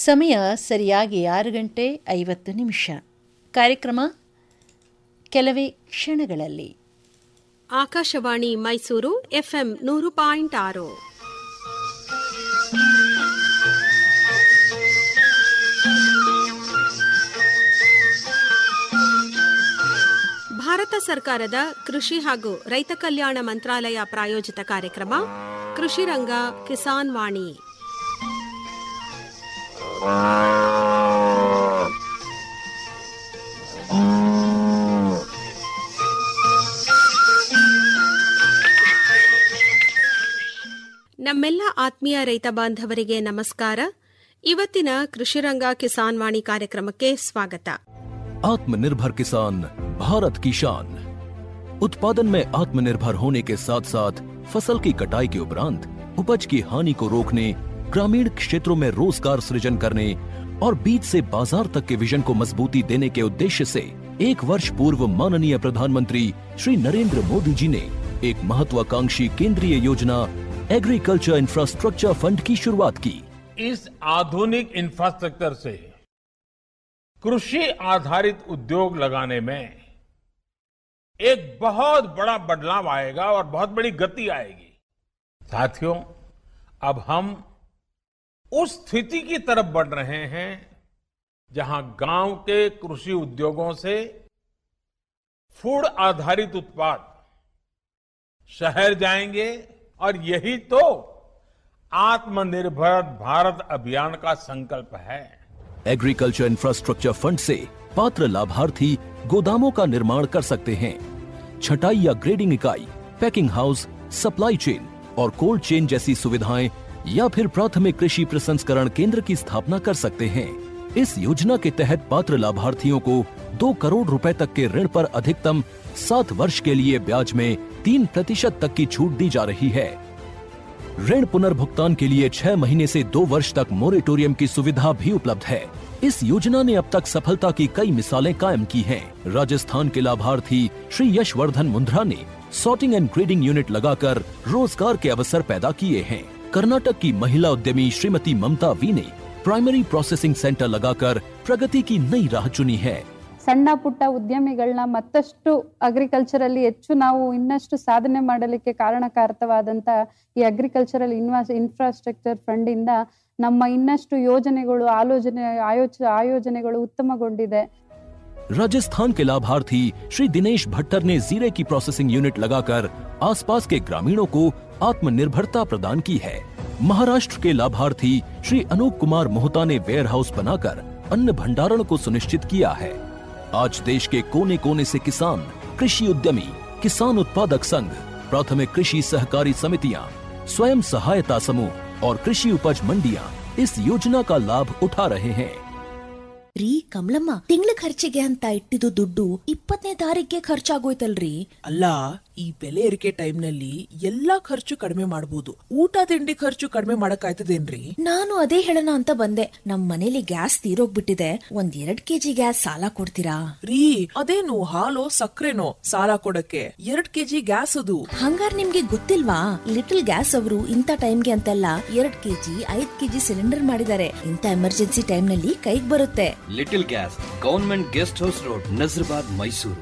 ಸಮಯ ಸರಿಯಾಗಿ ಆರು ಗಂಟೆ ಐವತ್ತು ನಿಮಿಷ ಕಾರ್ಯಕ್ರಮ ಕೆಲವೇ ಕ್ಷಣಗಳಲ್ಲಿ ಆಕಾಶವಾಣಿ ಮೈಸೂರು ಎಫ್ಎಂ ನೂರು ಪಾಯಿಂಟ್ ಆರು ಭಾರತ ಸರ್ಕಾರದ ಕೃಷಿ ಹಾಗೂ ರೈತ ಕಲ್ಯಾಣ ಮಂತ್ರಾಲಯ ಪ್ರಾಯೋಜಿತ ಕಾರ್ಯಕ್ರಮ ಕೃಷಿ ರಂಗ ಕಿಸಾನ್ ವಾಣಿ ನಮ್ಮೆಲ್ಲ ಆತ್ಮೀಯ ರೈತ ಬಾಂಧವರಿಗೆ ನಮಸ್ಕಾರ ಇವತ್ತಿನ ಕೃಷಿರಂಗ ಕಿಸಾನ್ ವಾಣಿ ಕಾರ್ಯಕ್ರಮಕ್ಕೆ ಸ್ವಾಗತ आत्मनिर्भर किसान भारत की शान उत्पादन में आत्मनिर्भर होने के साथ साथ फसल की कटाई के उपरांत उपज की हानि को रोकने ग्रामीण क्षेत्रों में रोजगार सृजन करने और बीज से बाजार तक के विजन को मजबूती देने के उद्देश्य से एक वर्ष पूर्व माननीय प्रधानमंत्री श्री नरेंद्र मोदी जी ने एक महत्वाकांक्षी केंद्रीय योजना एग्रीकल्चर इंफ्रास्ट्रक्चर फंड की शुरुआत की इस आधुनिक इंफ्रास्ट्रक्चर से कृषि आधारित उद्योग लगाने में एक बहुत बड़ा बदलाव आएगा और बहुत बड़ी गति आएगी साथियों अब हम उस स्थिति की तरफ बढ़ रहे हैं जहां गांव के कृषि उद्योगों से फूड आधारित उत्पाद शहर जाएंगे और यही तो आत्मनिर्भर भारत अभियान का संकल्प है एग्रीकल्चर इंफ्रास्ट्रक्चर फंड से पात्र लाभार्थी गोदामों का निर्माण कर सकते हैं छटाई या ग्रेडिंग इकाई पैकिंग हाउस सप्लाई चेन और कोल्ड चेन जैसी सुविधाएं या फिर प्राथमिक कृषि प्रसंस्करण केंद्र की स्थापना कर सकते हैं इस योजना के तहत पात्र लाभार्थियों को दो करोड़ रुपए तक के ऋण पर अधिकतम सात वर्ष के लिए ब्याज में तीन प्रतिशत तक की छूट दी जा रही है ऋण पुनर्भुगतान के लिए छह महीने से दो वर्ष तक मोरेटोरियम की सुविधा भी उपलब्ध है इस योजना ने अब तक सफलता की कई मिसालें कायम की हैं। राजस्थान के लाभार्थी श्री यशवर्धन मुंद्रा ने सॉर्टिंग एंड ग्रेडिंग यूनिट लगाकर रोजगार के अवसर पैदा किए हैं कर्नाटक की महिला उद्यमी श्रीमती ममता वी ने प्राइमरी प्रोसेसिंग सेंटर लगाकर प्रगति की नई राह चुनी है ಸಣ್ಣ ಪುಟ್ಟ ಉದ್ಯಮಿಗಳನ್ನ ಮತ್ತಷ್ಟು ಅಗ್ರಿಕಲ್ಚರಲ್ಲಿ ಹೆಚ್ಚು ನಾವು ಇನ್ನಷ್ಟು ಸಾಧನೆ ಮಾಡಲಿಕ್ಕೆ ಕಾರಣಕಾರಕವಾದಂತ ಈ ಅಗ್ರಿಕಲ್ಚರಲ್ ಇನ್ವಾಸ್ ಇನ್ಫ್ರಾಸ್ಟ್ರಕ್ಚರ್ ಫಂಡ್ ಇಂದ ನಮ್ಮ ಇನ್ನಷ್ಟು ಯೋಜನೆಗಳು ಆಲೋಚನೆ ಆಯೋಚ ಆಯೋಜನೆಗಳು ಉತ್ತಮಗೊಂಡಿದೆ राजस्थान के लाभार्थी श्री दिनेश भट्टर ने जीरे की प्रोसेसिंग यूनिट लगाकर आसपास के ग्रामीणों को आत्मनिर्भरता प्रदान की है महाराष्ट्र के लाभार्थी श्री अनूप कुमार मोहता ने वेयर हाउस बनाकर अन्न भंडारण को सुनिश्चित किया है आज देश के कोने कोने से किसान कृषि उद्यमी किसान उत्पादक संघ प्राथमिक कृषि सहकारी समितियां स्वयं सहायता समूह और कृषि उपज मंडियां इस योजना का लाभ उठा रहे हैं ರೀ ಕಮಲಮ್ಮ ತಿಂಗಳ ಖರ್ಚಿಗೆ ಅಂತ ಇಟ್ಟಿದ್ದು ದುಡ್ಡು ಇಪ್ಪತ್ತನೇ ತಾರೀಕಿಗೆ ಖರ್ಚಾಗೋಯ್ತಲ್ರಿ ಅಲ್ಲ ಈ ಬೆಲೆ ಏರಿಕೆ ಟೈಮ್ ನಲ್ಲಿ ಎಲ್ಲಾ ಖರ್ಚು ಕಡಿಮೆ ಮಾಡಬಹುದು ಊಟ ತಿಂಡಿ ಖರ್ಚು ಕಡಿಮೆ ಮಾಡಕ್ಕಾಯ್ತದೇನ್ರಿ ನಾನು ಅದೇ ಹೇಳೋಣ ಅಂತ ಬಂದೆ ನಮ್ ಮನೇಲಿ ಗ್ಯಾಸ್ ತೀರೋಗ್ಬಿಟ್ಟಿದೆ ಒಂದ್ ಎರಡ್ ಕೆಜಿ ಗ್ಯಾಸ್ ಸಾಲ ಕೊಡ್ತೀರಾ ರೀ ಅದೇನು ಹಾಲು ಸಕ್ಕರೆನೋ ಸಾಲ ಕೊಡಕ್ಕೆ ಎರಡ್ ಕೆಜಿ ಗ್ಯಾಸ್ ಅದು ಹಂಗಾರ್ ನಿಮ್ಗೆ ಗೊತ್ತಿಲ್ವಾ ಲಿಟಲ್ ಗ್ಯಾಸ್ ಅವರು ಇಂಥ ಟೈಮ್ಗೆ ಅಂತೆಲ್ಲ ಎರಡ್ ಕೆಜಿ ಐದ್ ಕೆಜಿ ಸಿಲಿಂಡರ್ ಮಾಡಿದ್ದಾರೆ ಇಂಥ ಎಮರ್ಜೆನ್ಸಿ ಟೈಮ್ ನಲ್ಲಿ ಕೈಗ್ ಬರುತ್ತೆ little gas government guest house road Nazarbad Mysuru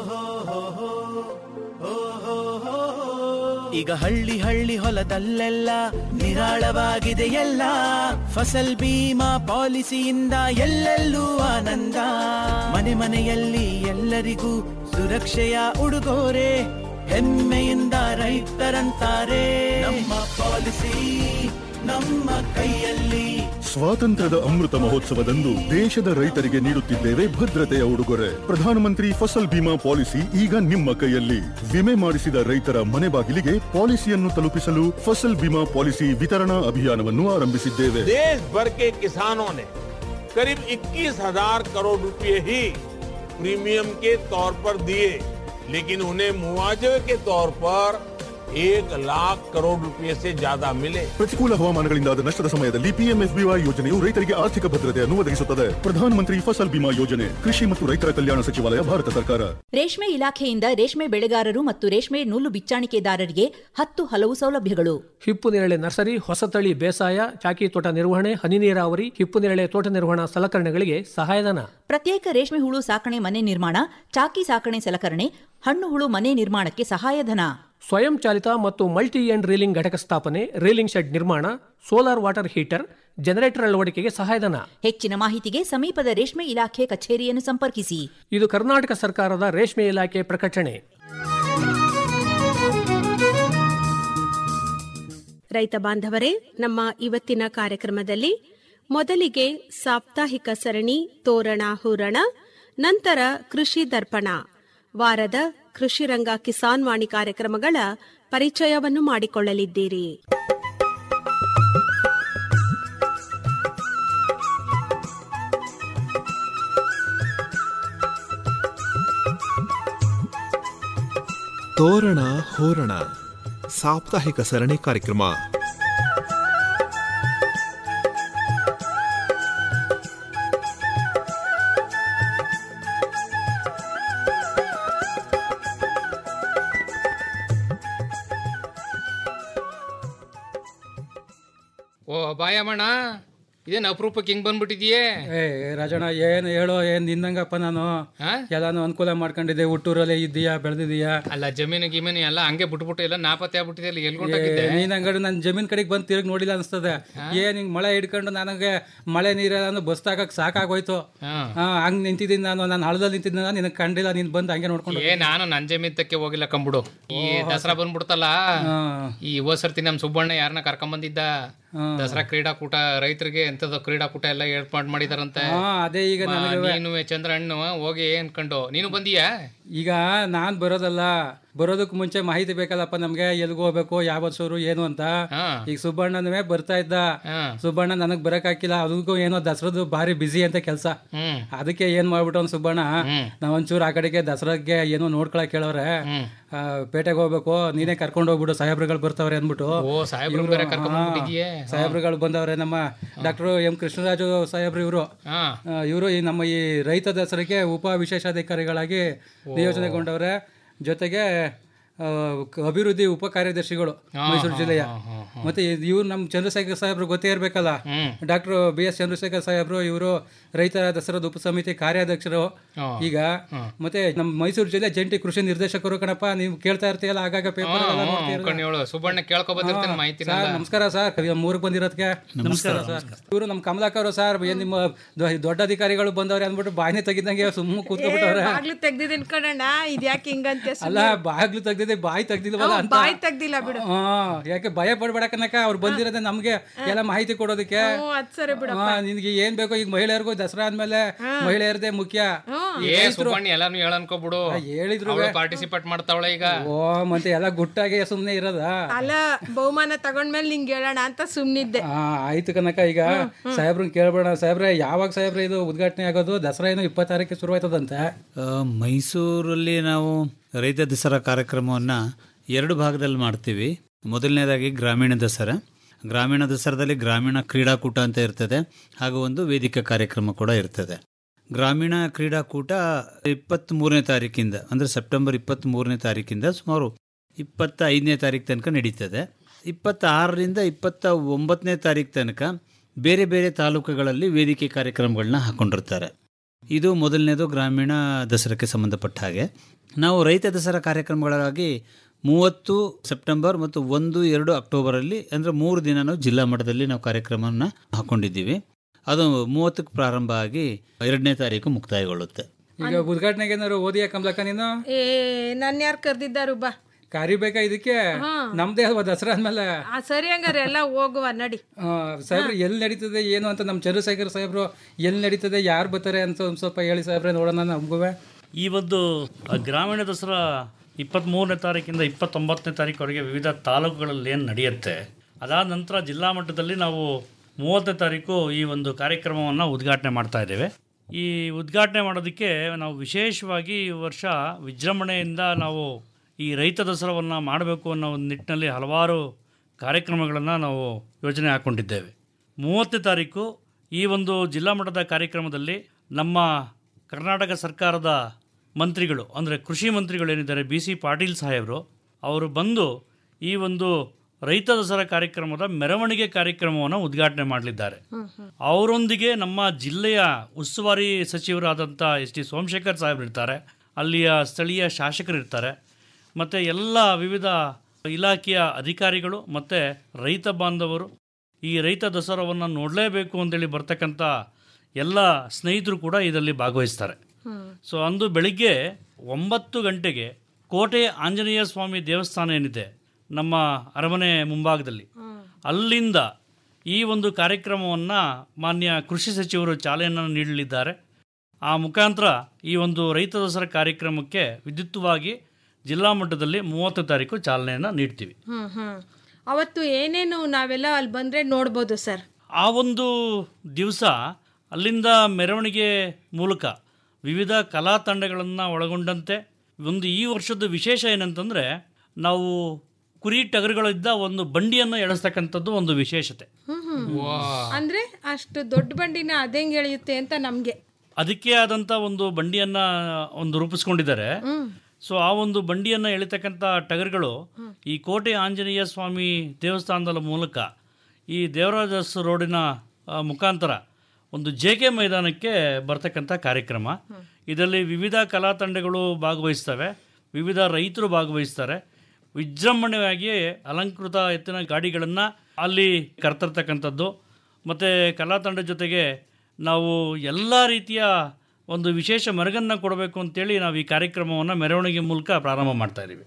ಈಗ ಹಳ್ಳಿ ಹಳ್ಳಿ ಹೊಲದಲ್ಲೆಲ್ಲ ನಿರಾಳವಾಗಿದೆ ಎಲ್ಲ ಫಸಲ್ ಬೀಮಾ ಪಾಲಿಸಿಯಿಂದ ಎಲ್ಲೆಲ್ಲೂ ಆನಂದ ಮನೆ ಮನೆಯಲ್ಲಿ ಎಲ್ಲರಿಗೂ ಸುರಕ್ಷೆಯ ಉಡುಗೊರೆ ಹೆಮ್ಮೆಯಿಂದ ರೈತರಂತಾರೆ ನಮ್ಮ ಪಾಲಿಸಿ ನಮ್ಮ ಕೈಯಲ್ಲಿ ಸ್ವಾತಂತ್ರ್ಯದ ಅಮೃತ ಮಹೋತ್ಸವದಂದು ದೇಶದ ರೈತರಿಗೆ ನೀಡುತ್ತಿದ್ದೇವೆ ಭದ್ರತೆಯ ಉಡುಗೊರೆ ಪ್ರಧಾನಮಂತ್ರಿ ಫಸಲ್ ಬಿಮಾ ಪಾಲಿಸಿ ಈಗ ನಿಮ್ಮ ಕೈಯಲ್ಲಿ ವಿಮೆ ಮಾಡಿಸಿದ ರೈತರ ಮನೆ ಬಾಗಿಲಿಗೆ ಪಾಲಿಸಿಯನ್ನು ತಲುಪಿಸಲು ಫಸಲ್ ಬಿಮಾ ಪಾಲಿಸಿ ವಿತರಣಾ ಅಭಿಯಾನವನ್ನು ಆರಂಭಿಸಿದ್ದೇವೆ देश भर के किसानों ने करीब 21,000 करोड़ रुपए ही प्रीमियम के तौर पर दिए लेकिन उन्हें मुआवजे के तौर पर एक लाख करोड़ रुपए से ज्यादा मिले ಪ್ರತಿಕೂಲ ಹವಾಮಾನಗಳಿಂದಾದ ನಷ್ಟದ ಸಮಯದಲ್ಲಿ ಪಿಎಂಎಫ್ಬಿವೈ ಯೋಜನೆಯು ರೈತರಿಗೆ ಆರ್ಥಿಕ ಭದ್ರತೆಯನ್ನು ಒದಗಿಸುತ್ತದೆ ಪ್ರಧಾನಮಂತ್ರಿ ಫಸಲ್ ಬಿಮಾ ಯೋಜನೆ ಕೃಷಿ ಮತ್ತು ರೈತರ ಕಲ್ಯಾಣ ಸಚಿವಾಲಯ ಭಾರತ ಸರ್ಕಾರ ರೇಷ್ಮೆ ಇಲಾಖೆಯಿಂದ ರೇಷ್ಮೆ ಬೆಳೆಗಾರರು ಮತ್ತು ರೇಷ್ಮೆ ನೂಲು ಬಿಚ್ಚಾಣಿಕೆದಾರರಿಗೆ ಹತ್ತು ಹಲವು ಸೌಲಭ್ಯಗಳು ಹಿಪ್ಪು ನೇರಳೆ ನರ್ಸರಿ ಹೊಸತಳಿ ಬೇಸಾಯ ಚಾಕಿ ತೋಟ ನಿರ್ವಹಣೆ ಹನಿ ನೀರಾವರಿ ಹಿಪ್ಪು ನೇರಳೆ ತೋಟ ನಿರ್ವಹಣಾ ಸಲಕರಣೆಗಳಿಗೆ ಸಹಾಯಧನ ಪ್ರತ್ಯೇಕ ರೇಷ್ಮೆ ಹುಳು ಸಾಕಣೆ ಮನೆ ನಿರ್ಮಾಣ ಚಾಕಿ ಸಾಕಣೆ ಸಲಕರಣೆ ಹಣ್ಣು ಹುಳು ಮನೆ ನಿರ್ಮಾಣಕ್ಕೆ ಸಹಾಯಧನ ಸ್ವಯಂ ಚಾಲಿತ ಮತ್ತು ಮಲ್ಟಿ ಎಂಡ್ ರೀಲಿಂಗ್ ಘಟಕ ಸ್ಥಾಪನೆ ರೀಲಿಂಗ್ ಶೆಡ್ ನಿರ್ಮಾಣ ಸೋಲಾರ್ ವಾಟರ್ ಹೀಟರ್ ಜನರೇಟರ್ ಅಳವಡಿಕೆಗೆ ಸಹಾಯಧನ ಹೆಚ್ಚಿನ ಮಾಹಿತಿಗೆ ಸಮೀಪದ ರೇಷ್ಮೆ ಇಲಾಖೆ ಕಚೇರಿಯನ್ನು ಸಂಪರ್ಕಿಸಿ ಇದು ಕರ್ನಾಟಕ ಸರ್ಕಾರದ ರೇಷ್ಮೆ ಇಲಾಖೆ ಪ್ರಕಟಣೆ ರೈತ ಬಾಂಧವರೇ ನಮ್ಮ ಇವತ್ತಿನ ಕಾರ್ಯಕ್ರಮದಲ್ಲಿ ಮೊದಲಿಗೆ ಸಾಪ್ತಾಹಿಕ ಸರಣಿ ತೋರಣ ಹೂರಣ ನಂತರ ಕೃಷಿ ದರ್ಪಣ ವಾರದ ಕೃಷಿ ರಂಗ ಕಿಸಾನ್ ವಾಣಿ ಕಾರ್ಯಕ್ರಮಗಳ ಪರಿಚಯವನ್ನು ಮಾಡಿಕೊಳ್ಳಲಿದ್ದೀರಿ ತೋರಣ ಹೋರಣ ಸಾಪ್ತಾಹಿಕ ಸರಣಿ ಕಾರ್ಯಕ್ರಮ ಓ ಬಾಯಮ್ಮಣ್ಣ ಇದೇನು ಅಪರೂಪಕ್ಕೆ ಹಿಂಗ್ ಬಂದ್ಬಿಟ್ಟಿದ್ಯೇ ಏ ರಾಜಣ್ಣ ಏನು ಹೇಳೋ ಏನ್ ನಿನ್ನಂಗಪ್ಪ ನಾನು ಎಲ್ಲಾನು ಅನುಕೂಲ ಮಾಡ್ಕೊಂಡಿದ್ದೆ ಹುಟ್ಟೂರಲ್ಲೇ ಇದ್ದೀಯಾ ಬೆಳೆದಿದ್ದೀಯಾ ಅಲ್ಲ ಜಮೀನು ಗಿಮೀನು ಎಲ್ಲ ಹಂಗೆ ಬಿಟ್ಬಿಟ್ಟು ಎಲ್ಲ ನಾಪತ್ತೆ ಆಗ್ಬಿಟ್ಟಿದೆ ಅಲ್ಲಿ ಎಲ್ಗೊಂಡೋಗಿದ್ದೆ ನೀನ್ ಹಂಗಾರೆ ನನ್ ಜಮೀನ್ ಕಡೆಗೆ ಬಂದು ತಿರುಗಿ ನೋಡಿಲ್ಲ ಅನ್ಸ್ತದೆ ಏನ್ ಹಿಂಗ್ ಮಳೆ ಹಿಡ್ಕೊಂಡು ನನಗೆ ಮಳೆ ನೀರೆಲ್ಲ ಬಸ್ ತಾಕಕ್ ಸಾಕಾಗೋಯ್ತು ಹಾ. ಹಾ ಹಂಗ್ ನಿಂತಿದ್ದೀನಿ ನಾನು ನಾನು ಹಳದಲ್ಲಿ ನಿಂತಿದ್ದ ನಿನಗೆ ಕಂಡಿಲ್ಲ ನೀನ್ ಬಂದು ಹಂಗೆ ನೋಡ್ಕೊಂಡು ಏ ನಾನು ನನ್ ಜಮೀನ್ ತಕ್ಕೆ ಹೋಗಿಲ್ಲ ಕಂಬಿಡು ಈ ದಸರಾ ಬಂದ್ಬಿಡ್ತಲ್ಲ ಈ ಹೋದ್ ಸರ್ತಿ ನಮ್ ಸುಬ್ಬಣ್ಣ ಯಾರನ್ನ ಕರ್ಕೊಂಡ್ ಬಂದಿದ್ದ ದಸರಾ ಕ್ರೀಡಾಕೂಟ ರೈತರಿಗೆ ಎಂತದ ಕ್ರೀಡಾಕೂಟ ಎಲ್ಲ ಏರ್ಪಾಡ್ ಮಾಡಿದಾರಂತೆ ಹಾ ಅದೇ ಈಗ ಮಾ, ನನಗೆ ನೀನು ಚಂದ್ರಣ್ಣು ಹೋಗಿ ಅನ್ಕೊಂಡು ನೀನು ಬಂದಿಯಾ ಈಗ ನಾನ್ ಬರೋದಲ್ಲ ಬರೋದಕ್ಕೆ ಮುಂಚೆ ಮಾಹಿತಿ ಬೇಕಲ್ಲಪ್ಪ ನಮ್ಗೆ ಎಲ್ಗ್ ಹೋಗ್ಬೇಕು ಯಾವ ಸೂರು ಏನು ಅಂತ ಈಗ ಸುಬ್ಬಣ್ಣನವೇ ಬರ್ತಾ ಇದ್ದ ಸುಬ್ಬಣ್ಣ ನನಗ್ ಬರಕ್ ಹಾಕಿಲ್ಲ ಅದಕ್ಕೂ ಏನೋ ದಸರದು ಭಾರಿ ಬಿಸಿ ಅಂತ ಕೆಲ್ಸ ಅದಕ್ಕೆ ಏನ್ ಮಾಡ್ಬಿಟ್ಟು ಅವ್ನು ಸುಬ್ಬಣ್ಣ ನಾವ್ ಒಂಚೂರು ಆ ಕಡೆಗೆ ದಸರಾಗೆ ಏನೋ ನೋಡ್ಕೊಳಕ್ ಕೇಳವ್ರೆ ಆ, ಪೇಟೆಗೆ ಹೋಗ್ಬೇಕು ನೀನೇ ಕರ್ಕೊಂಡು ಹೋಗ್ಬಿಡು ಸಾಹೇಬ್ರುಗಳು ಬರ್ತಾವ್ರೆ ಅಂದ್ಬಿಟ್ಟು ಓ ಸಾಹೇಬ್ರು ಬೇರೆ ಕರ್ಕೊಂಡ್ ಬಂದ್ಬಿಟ್ಟಿದ್ಯೆ ಸಾಹೇಬ್ರುಗಳು ಬಂದವ್ರೆ ನಮ್ಮ ಡಾಕ್ಟರ್ ಎಂ ಕೃಷ್ಣರಾಜು ಸಾಹೇಬ್ರು ಇವರು ಇವರು ಈ ನಮ್ಮ ಈ ರೈತ ದಸರಾಗೆ ಉಪ ವಿಶೇಷಾಧಿಕಾರಿಗಳಾಗಿ ನಿಯೋಜನೆಗೊಂಡವ್ರೆ ಜೊತೆಗೆ ಆ, ಕ- ಅಭಿವೃದ್ಧಿ ಉಪ ಕಾರ್ಯದರ್ಶಿಗಳು ಮೈಸೂರು ಜಿಲ್ಲೆಯ ಮತ್ತೆ ಇವ್ರು ನಮ್ಮ ಚಂದ್ರಶೇಖರ್ ಸಾಹೇಬ್ರು ಗೊತ್ತೇ ಇರ್ಬೇಕಲ್ಲ ಡಾಕ್ಟರ್ ಬಿ ಎಸ್ ಚಂದ್ರಶೇಖರ್ ಸಾಹೇಬ್ರು ಇವರು ರೈತ ದಸರಾದ ಉಪ ಸಮಿತಿ ಕಾರ್ಯಾಧ್ಯಕ್ಷರು ಈಗ ಮತ್ತೆ ನಮ್ಮ ಮೈಸೂರು ಜಿಲ್ಲೆ ಜಂಟಿ ಕೃಷಿ ನಿರ್ದೇಶಕರು ಕಣಪ್ಪ ನೀವು ಕೇಳ್ತಾ ಇರ್ತೀಯಲ್ಲ ಆಗಾಗ ಪೇಪರ್ ಎಲ್ಲ ನೋಡ್ತೀರಲ್ಲ. ಅನ್ಕೊಂಡು ಹೇಳು ಸುಬ್ಬಣ್ಣ ಕೇಳ್ಕೊ ಬಂದಿರ್ತೀನಿ ಮಾಹಿತಿ ಸರ್ ನಮಸ್ಕಾರ ಸರ್ ಮೂರಕ್ಕೆ ಬಂದಿರೋದಕ್ಕೆ ನಮಸ್ಕಾರ ಸರ್ ಇವರು ನಮ್ಮ ಕಮಲಾಕರ್ ಸರ್ ಏನ್ ನಿಮ್ಮ ದೊ- ದೊಡ್ಡ ಅಧಿಕಾರಿಗಳು ಬಂದವ್ರೆ ಅಂದ್ಬಿಟ್ಟು ಬಾಯಿನೇ ತೆಗಿದಂಗೆ ಸುಮ್ಮನೆ ಕೂತ್ಕೊಂಡ್ಬಿಟ್ಟವ್ರೆ ಬಾಗ್ಲು ತೆಗ್ದಿದ್ದೀನಿ ಕಣಣ್ಣ ಇದ್ಯಾಕೆ ಹಿಂಗಂತೆ ಅಲ್ಲ ಬಾಗ್ಲು ತೆಗ್ದಿದೆ ಬಾಯಿ ತೆಗ್ದಿಲ್ವಲ್ಲ ಅಂತ ಬಾಯ್ ತೆಗ್ದಿಲ್ಲ ಬಿಡು ಹಾ ಯಾಕೆ ಭಯ ಪಡ್ಬೇಡ ಕನಕ ಅವ್ರು ಬಂದಿರೋದೇ ನಮ್ಗೆ ಎಲ್ಲ ಮಾಹಿತಿ ಕೊಡೋದಕ್ಕೆ ಹ್ಞೂ ಅದ್ ಸರಿ ಬಿಡು ಹಾ, ನಿನ್ಗೆ ಏನ್ ಬೇಕೋ ಈಗ ಮಹಿಳೆಯರಿಗೂ ದಸರಾ ಆದ್ಮೇಲೆ ಮಹಿಳೆಯರದೇ ಮುಖ್ಯ ಈ ಏ ರೈತ್ರು- ಸುಬ್ಬಣ್ಣ ಎಲ್ಲಾನು ಹೇಳನ್ಕೋಬಿಡು ಹೇಳಿದ್ರು ಪಾರ್ಟಿಸಿಪೇಟ್ ಮಾಡ್ತಾವಳೆ ಈಗ ಓ ಮತ್ತೆ ಎಲ್ಲ ಗುಟ್ಟಾಗಿ ಸುಮ್ನೆ ಇರೋದಾ ಅಲ್ಲ ಬಹುಮಾನ ತಗೊಂಡ್ಮೇಲೆ ನಿಂಗೆ ಹೇಳೋಣ ಅಂತ ಸುಮ್ನಿದ್ದೆ ಆ, ಆಯ್ತು ಕನಕ ಈಗ ಸಾಹೇಬ್ರನ್ ಕೇಳ್ಬೇಡ ಸಾಹೇಬ್ರೆ ಯಾವಾಗ ಸಾಹೇಬ್ರೆ ಇದು ಉದ್ಘಾಟನೆ ಆಗೋದು ದಸರಾ ಏನು ಇಪ್ಪತ್ತಾರಕ್ಕೆ ಶುರು ಆಯ್ತದಂತೆ ಆ, ಮೈಸೂರಲ್ಲಿ ನಾವು ರೈತ ದಸರಾ ಕಾರ್ಯಕ್ರಮವನ್ನು ಎರಡು ಭಾಗದಲ್ಲಿ ಮಾಡ್ತೀವಿ ಮೊದಲನೇದಾಗಿ ಗ್ರಾಮೀಣ ದಸರಾ ಗ್ರಾಮೀಣ ದಸರಾದಲ್ಲಿ ಗ್ರಾಮೀಣ ಕ್ರೀಡಾಕೂಟ ಅಂತ ಇರ್ತದೆ ಹಾಗೂ ಒಂದು ವೇದಿಕೆ ಕಾರ್ಯಕ್ರಮ ಕೂಡ ಇರ್ತದೆ ಗ್ರಾಮೀಣ ಕ್ರೀಡಾಕೂಟ ಇಪ್ಪತ್ತ್ ಮೂರನೇ ತಾರೀಕಿಂದ ಅಂದರೆ ಸೆಪ್ಟೆಂಬರ್ ಇಪ್ಪತ್ತ್ ಮೂರನೇ ತಾರೀಕಿಂದ ಸುಮಾರು ಇಪ್ಪತ್ತ ಐದನೇ ತಾರೀಕು ತನಕ ನಡೀತದೆ ಇಪ್ಪತ್ತಾರರಿಂದ ಇಪ್ಪತ್ತ ಒಂಬತ್ತನೇ ತಾರೀಕು ತನಕ ಬೇರೆ ಬೇರೆ ತಾಲೂಕುಗಳಲ್ಲಿ ವೇದಿಕೆ ಕಾರ್ಯಕ್ರಮಗಳನ್ನ ಹಾಕೊಂಡಿರ್ತಾರೆ ಇದು ಮೊದಲನೇದು ಗ್ರಾಮೀಣ ದಸರಾಕ್ಕೆ ಸಂಬಂಧಪಟ್ಟ ಹಾಗೆ ನಾವು ರೈತ ದಸರಾ ಕಾರ್ಯಕ್ರಮಗಳಾಗಿ ಮೂವತ್ತು ಸೆಪ್ಟೆಂಬರ್ ಮತ್ತು ಒಂದು ಎರಡು ಅಕ್ಟೋಬರಲ್ಲಿ ಅಂದರೆ ಮೂರು ದಿನ ನಾವು ಜಿಲ್ಲಾ ಮಟ್ಟದಲ್ಲಿ ನಾವು ಕಾರ್ಯಕ್ರಮವನ್ನು ಹಾಕೊಂಡಿದ್ದೀವಿ ಅದು ಮೂವತ್ತಕ್ಕೆ ಪ್ರಾರಂಭ ಆಗಿ ಎರಡನೇ ತಾರೀಕು ಮುಕ್ತಾಯಗೊಳ್ಳುತ್ತೆ ಈಗ ಉದ್ಘಾಟನೆಗೆ ಏನಾದ್ರು ಓದಿಯ ಕಮಲಕ್ಕ ನೀನು ಏ ನನ್ ಯಾರು ಕರ್ದಿದ್ದಾರು ಬಾ ಕರಿಬೇಕಾ ಇದಕ್ಕೆ ಹಾ. ನಮ್ದೇ ಅಲ್ವಾ ದಸರಾ ಆದ್ಮೇಲೆ ಆ ಸರಿ ಹಂಗಾರೆ ಎಲ್ಲ ಹೋಗುವ ನಡಿ ಆ, ಸಾಹೇಬ್ರು ಎಲ್ಲಿ ನಡೀತದೆ ಏನು ಅಂತ ನಮ್ಮ ಚಂದ್ರಶೇಖರ್ ಸಾಹೇಬ್ರು ಎಲ್ಲಿ ನಡೀತದೆ ಯಾರು ಬರ್ತಾರೆ ಅಂತ ಒಂದು ಸ್ವಲ್ಪ ಹೇಳಿ ಸಾಹೇಬ್ರೆ ನೋಡೋಣ ನಮಗುವೆ ಈ ಒಂದು ಆ, ಗ್ರಾಮೀಣ ದಸರಾ ಇಪ್ಪತ್ತ್ಮೂರನೇ ತಾರೀಕಿಂದ ಇಪ್ಪತ್ತೊಂಬತ್ತನೇ ತಾರೀಕುವರೆಗೆ ವಿವಿಧ ತಾಲೂಕುಗಳಲ್ಲಿ ಏನು ನಡೆಯುತ್ತೆ ಅದಾದ ನಂತರ ಜಿಲ್ಲಾ ಮಟ್ಟದಲ್ಲಿ ನಾವು ಮೂವತ್ತನೇ ತಾರೀಕು ಈ ಒಂದು ಕಾರ್ಯಕ್ರಮವನ್ನು ಉದ್ಘಾಟನೆ ಮಾಡ್ತಾ ಇದ್ದೇವೆ ಈ ಉದ್ಘಾಟನೆ ಮಾಡೋದಕ್ಕೆ ನಾವು ವಿಶೇಷವಾಗಿ ಈ ವರ್ಷ ವಿಜೃಂಭಣೆಯಿಂದ ನಾವು ಈ ರೈತ ದಸರಾವನ್ನು ಮಾಡಬೇಕು ಅನ್ನೋ ಒಂದು ನಿಟ್ಟಿನಲ್ಲಿ ಹಲವಾರು ಕಾರ್ಯಕ್ರಮಗಳನ್ನು ನಾವು ಯೋಜನೆ ಹಾಕ್ಕೊಂಡಿದ್ದೇವೆ ಮೂವತ್ತನೇ ತಾರೀಕು ಈ ಒಂದು ಜಿಲ್ಲಾ ಮಟ್ಟದ ಕಾರ್ಯಕ್ರಮದಲ್ಲಿ ನಮ್ಮ ಕರ್ನಾಟಕ ಸರ್ಕಾರದ ಮಂತ್ರಿಗಳು ಅಂದರೆ ಕೃಷಿ ಮಂತ್ರಿಗಳು ಏನಿದ್ದಾರೆ ಬಿ ಸಿ ಪಾಟೀಲ್ ಸಾಹೇಬರು ಅವರು ಬಂದು ಈ ಒಂದು ರೈತ ದಸರಾ ಕಾರ್ಯಕ್ರಮದ ಮೆರವಣಿಗೆ ಕಾರ್ಯಕ್ರಮವನ್ನು ಉದ್ಘಾಟನೆ ಮಾಡಲಿದ್ದಾರೆ ಅವರೊಂದಿಗೆ ನಮ್ಮ ಜಿಲ್ಲೆಯ ಉಸ್ತುವಾರಿ ಸಚಿವರಾದಂಥ ಎಸ್ ಟಿ ಸೋಮಶೇಖರ್ ಸಾಹೇಬ್ರು ಇರ್ತಾರೆ ಅಲ್ಲಿಯ ಸ್ಥಳೀಯ ಶಾಸಕರು ಇರ್ತಾರೆ ಮತ್ತು ಎಲ್ಲ ವಿವಿಧ ಇಲಾಖೆಯ ಅಧಿಕಾರಿಗಳು ಮತ್ತು ರೈತ ಬಾಂಧವರು ಈ ರೈತ ದಸರಾವನ್ನು ನೋಡಲೇಬೇಕು ಅಂತೇಳಿ ಬರ್ತಕ್ಕಂಥ ಎಲ್ಲ ಸ್ನೇಹಿತರು ಕೂಡ ಇದರಲ್ಲಿ ಭಾಗವಹಿಸ್ತಾರೆ ಸೊ ಅಂದು ಬೆಳಿಗ್ಗೆ ಒಂಬತ್ತು ಗಂಟೆಗೆ ಕೋಟೆ ಆಂಜನೇಯ ಸ್ವಾಮಿ ದೇವಸ್ಥಾನ ಏನಿದೆ ನಮ್ಮ ಅರಮನೆ ಮುಂಭಾಗದಲ್ಲಿ ಅಲ್ಲಿಂದ ಈ ಒಂದು ಕಾರ್ಯಕ್ರಮವನ್ನು ಮಾನ್ಯ ಕೃಷಿ ಸಚಿವರು ಚಾಲನೆಯನ್ನು ನೀಡಲಿದ್ದಾರೆ ಆ ಮುಖಾಂತರ ಈ ಒಂದು ರೈತ ದಸರಾ ಕಾರ್ಯಕ್ರಮಕ್ಕೆ ವಿದ್ಯುಕ್ತವಾಗಿ ಜಿಲ್ಲಾ ಮಟ್ಟದಲ್ಲಿ ಮೂವತ್ತು ತಾರೀಕು ಚಾಲನೆಯನ್ನು ನೀಡ್ತೀವಿ ಹ್ಮ್ ಹ್ಮ್ ಅವತ್ತು ಏನೇನು ನಾವೆಲ್ಲ ಅಲ್ಲಿ ಬಂದ್ರೆ ನೋಡ್ಬೋದು ಸರ್ ಆ ಒಂದು ದಿವಸ ಅಲ್ಲಿಂದ ಮೆರವಣಿಗೆ ಮೂಲಕ ವಿವಿಧ ಕಲಾ ತಂಡಗಳನ್ನು ಒಳಗೊಂಡಂತೆ ಒಂದು ಈ ವರ್ಷದ ವಿಶೇಷ ಏನಂತಂದರೆ ನಾವು ಕುರಿ ಟಗರುಗಳಿದ್ದ ಒಂದು ಬಂಡಿಯನ್ನು ಎಳೆಸ್ತಕ್ಕಂಥದ್ದು ಒಂದು ವಿಶೇಷತೆ ಹ್ಮ್ ಹ್ಮ್ ಅಂದ್ರೆ ಅಷ್ಟು ದೊಡ್ಡ ಬಂಡಿನ ಅದೇಂಗ್ ಎಳೆಯುತ್ತೆ ಅಂತ ನಮ್ಗೆ ಅದಕ್ಕೆ ಆದಂಥ ಒಂದು ಬಂಡಿಯನ್ನು ಒಂದು ರೂಪಿಸ್ಕೊಂಡಿದ್ದಾರೆ ಹ್ಮ್ ಸೊ ಆ ಒಂದು ಬಂಡಿಯನ್ನು ಎಳಿತಕ್ಕಂಥ ಟಗರುಗಳು ಈ ಕೋಟೆ ಆಂಜನೇಯ ಸ್ವಾಮಿ ದೇವಸ್ಥಾನದ ಮೂಲಕ ಈ ದೇವರಾಜಸ್ ರೋಡಿನ ಆ, ಮುಖಾಂತರ ಒಂದು ಜೆ ಕೆ ಮೈದಾನಕ್ಕೆ ಬರ್ತಕ್ಕಂಥ ಕಾರ್ಯಕ್ರಮ ಇದರಲ್ಲಿ ವಿವಿಧ ಕಲಾ ತಂಡಗಳು ಭಾಗವಹಿಸ್ತವೆ ವಿವಿಧ ರೈತರು ಭಾಗವಹಿಸ್ತಾರೆ ವಿಜೃಂಭಣೆಯಾಗಿ ಅಲಂಕೃತ ಎತ್ತಿನ ಗಾಡಿಗಳನ್ನು ಅಲ್ಲಿ ಕರ್ತರ್ತಕ್ಕಂಥದ್ದು ಮತ್ತು ಕಲಾ ತಂಡದ ಜೊತೆಗೆ ನಾವು ಎಲ್ಲ ರೀತಿಯ ಒಂದು ವಿಶೇಷ ಮೆರಗನ್ನು ಕೊಡಬೇಕು ಅಂತೇಳಿ ನಾವು ಈ ಕಾರ್ಯಕ್ರಮವನ್ನು ಮೆರವಣಿಗೆ ಮೂಲಕ ಪ್ರಾರಂಭ ಮಾಡ್ತಾ ಇದ್ದೀವಿ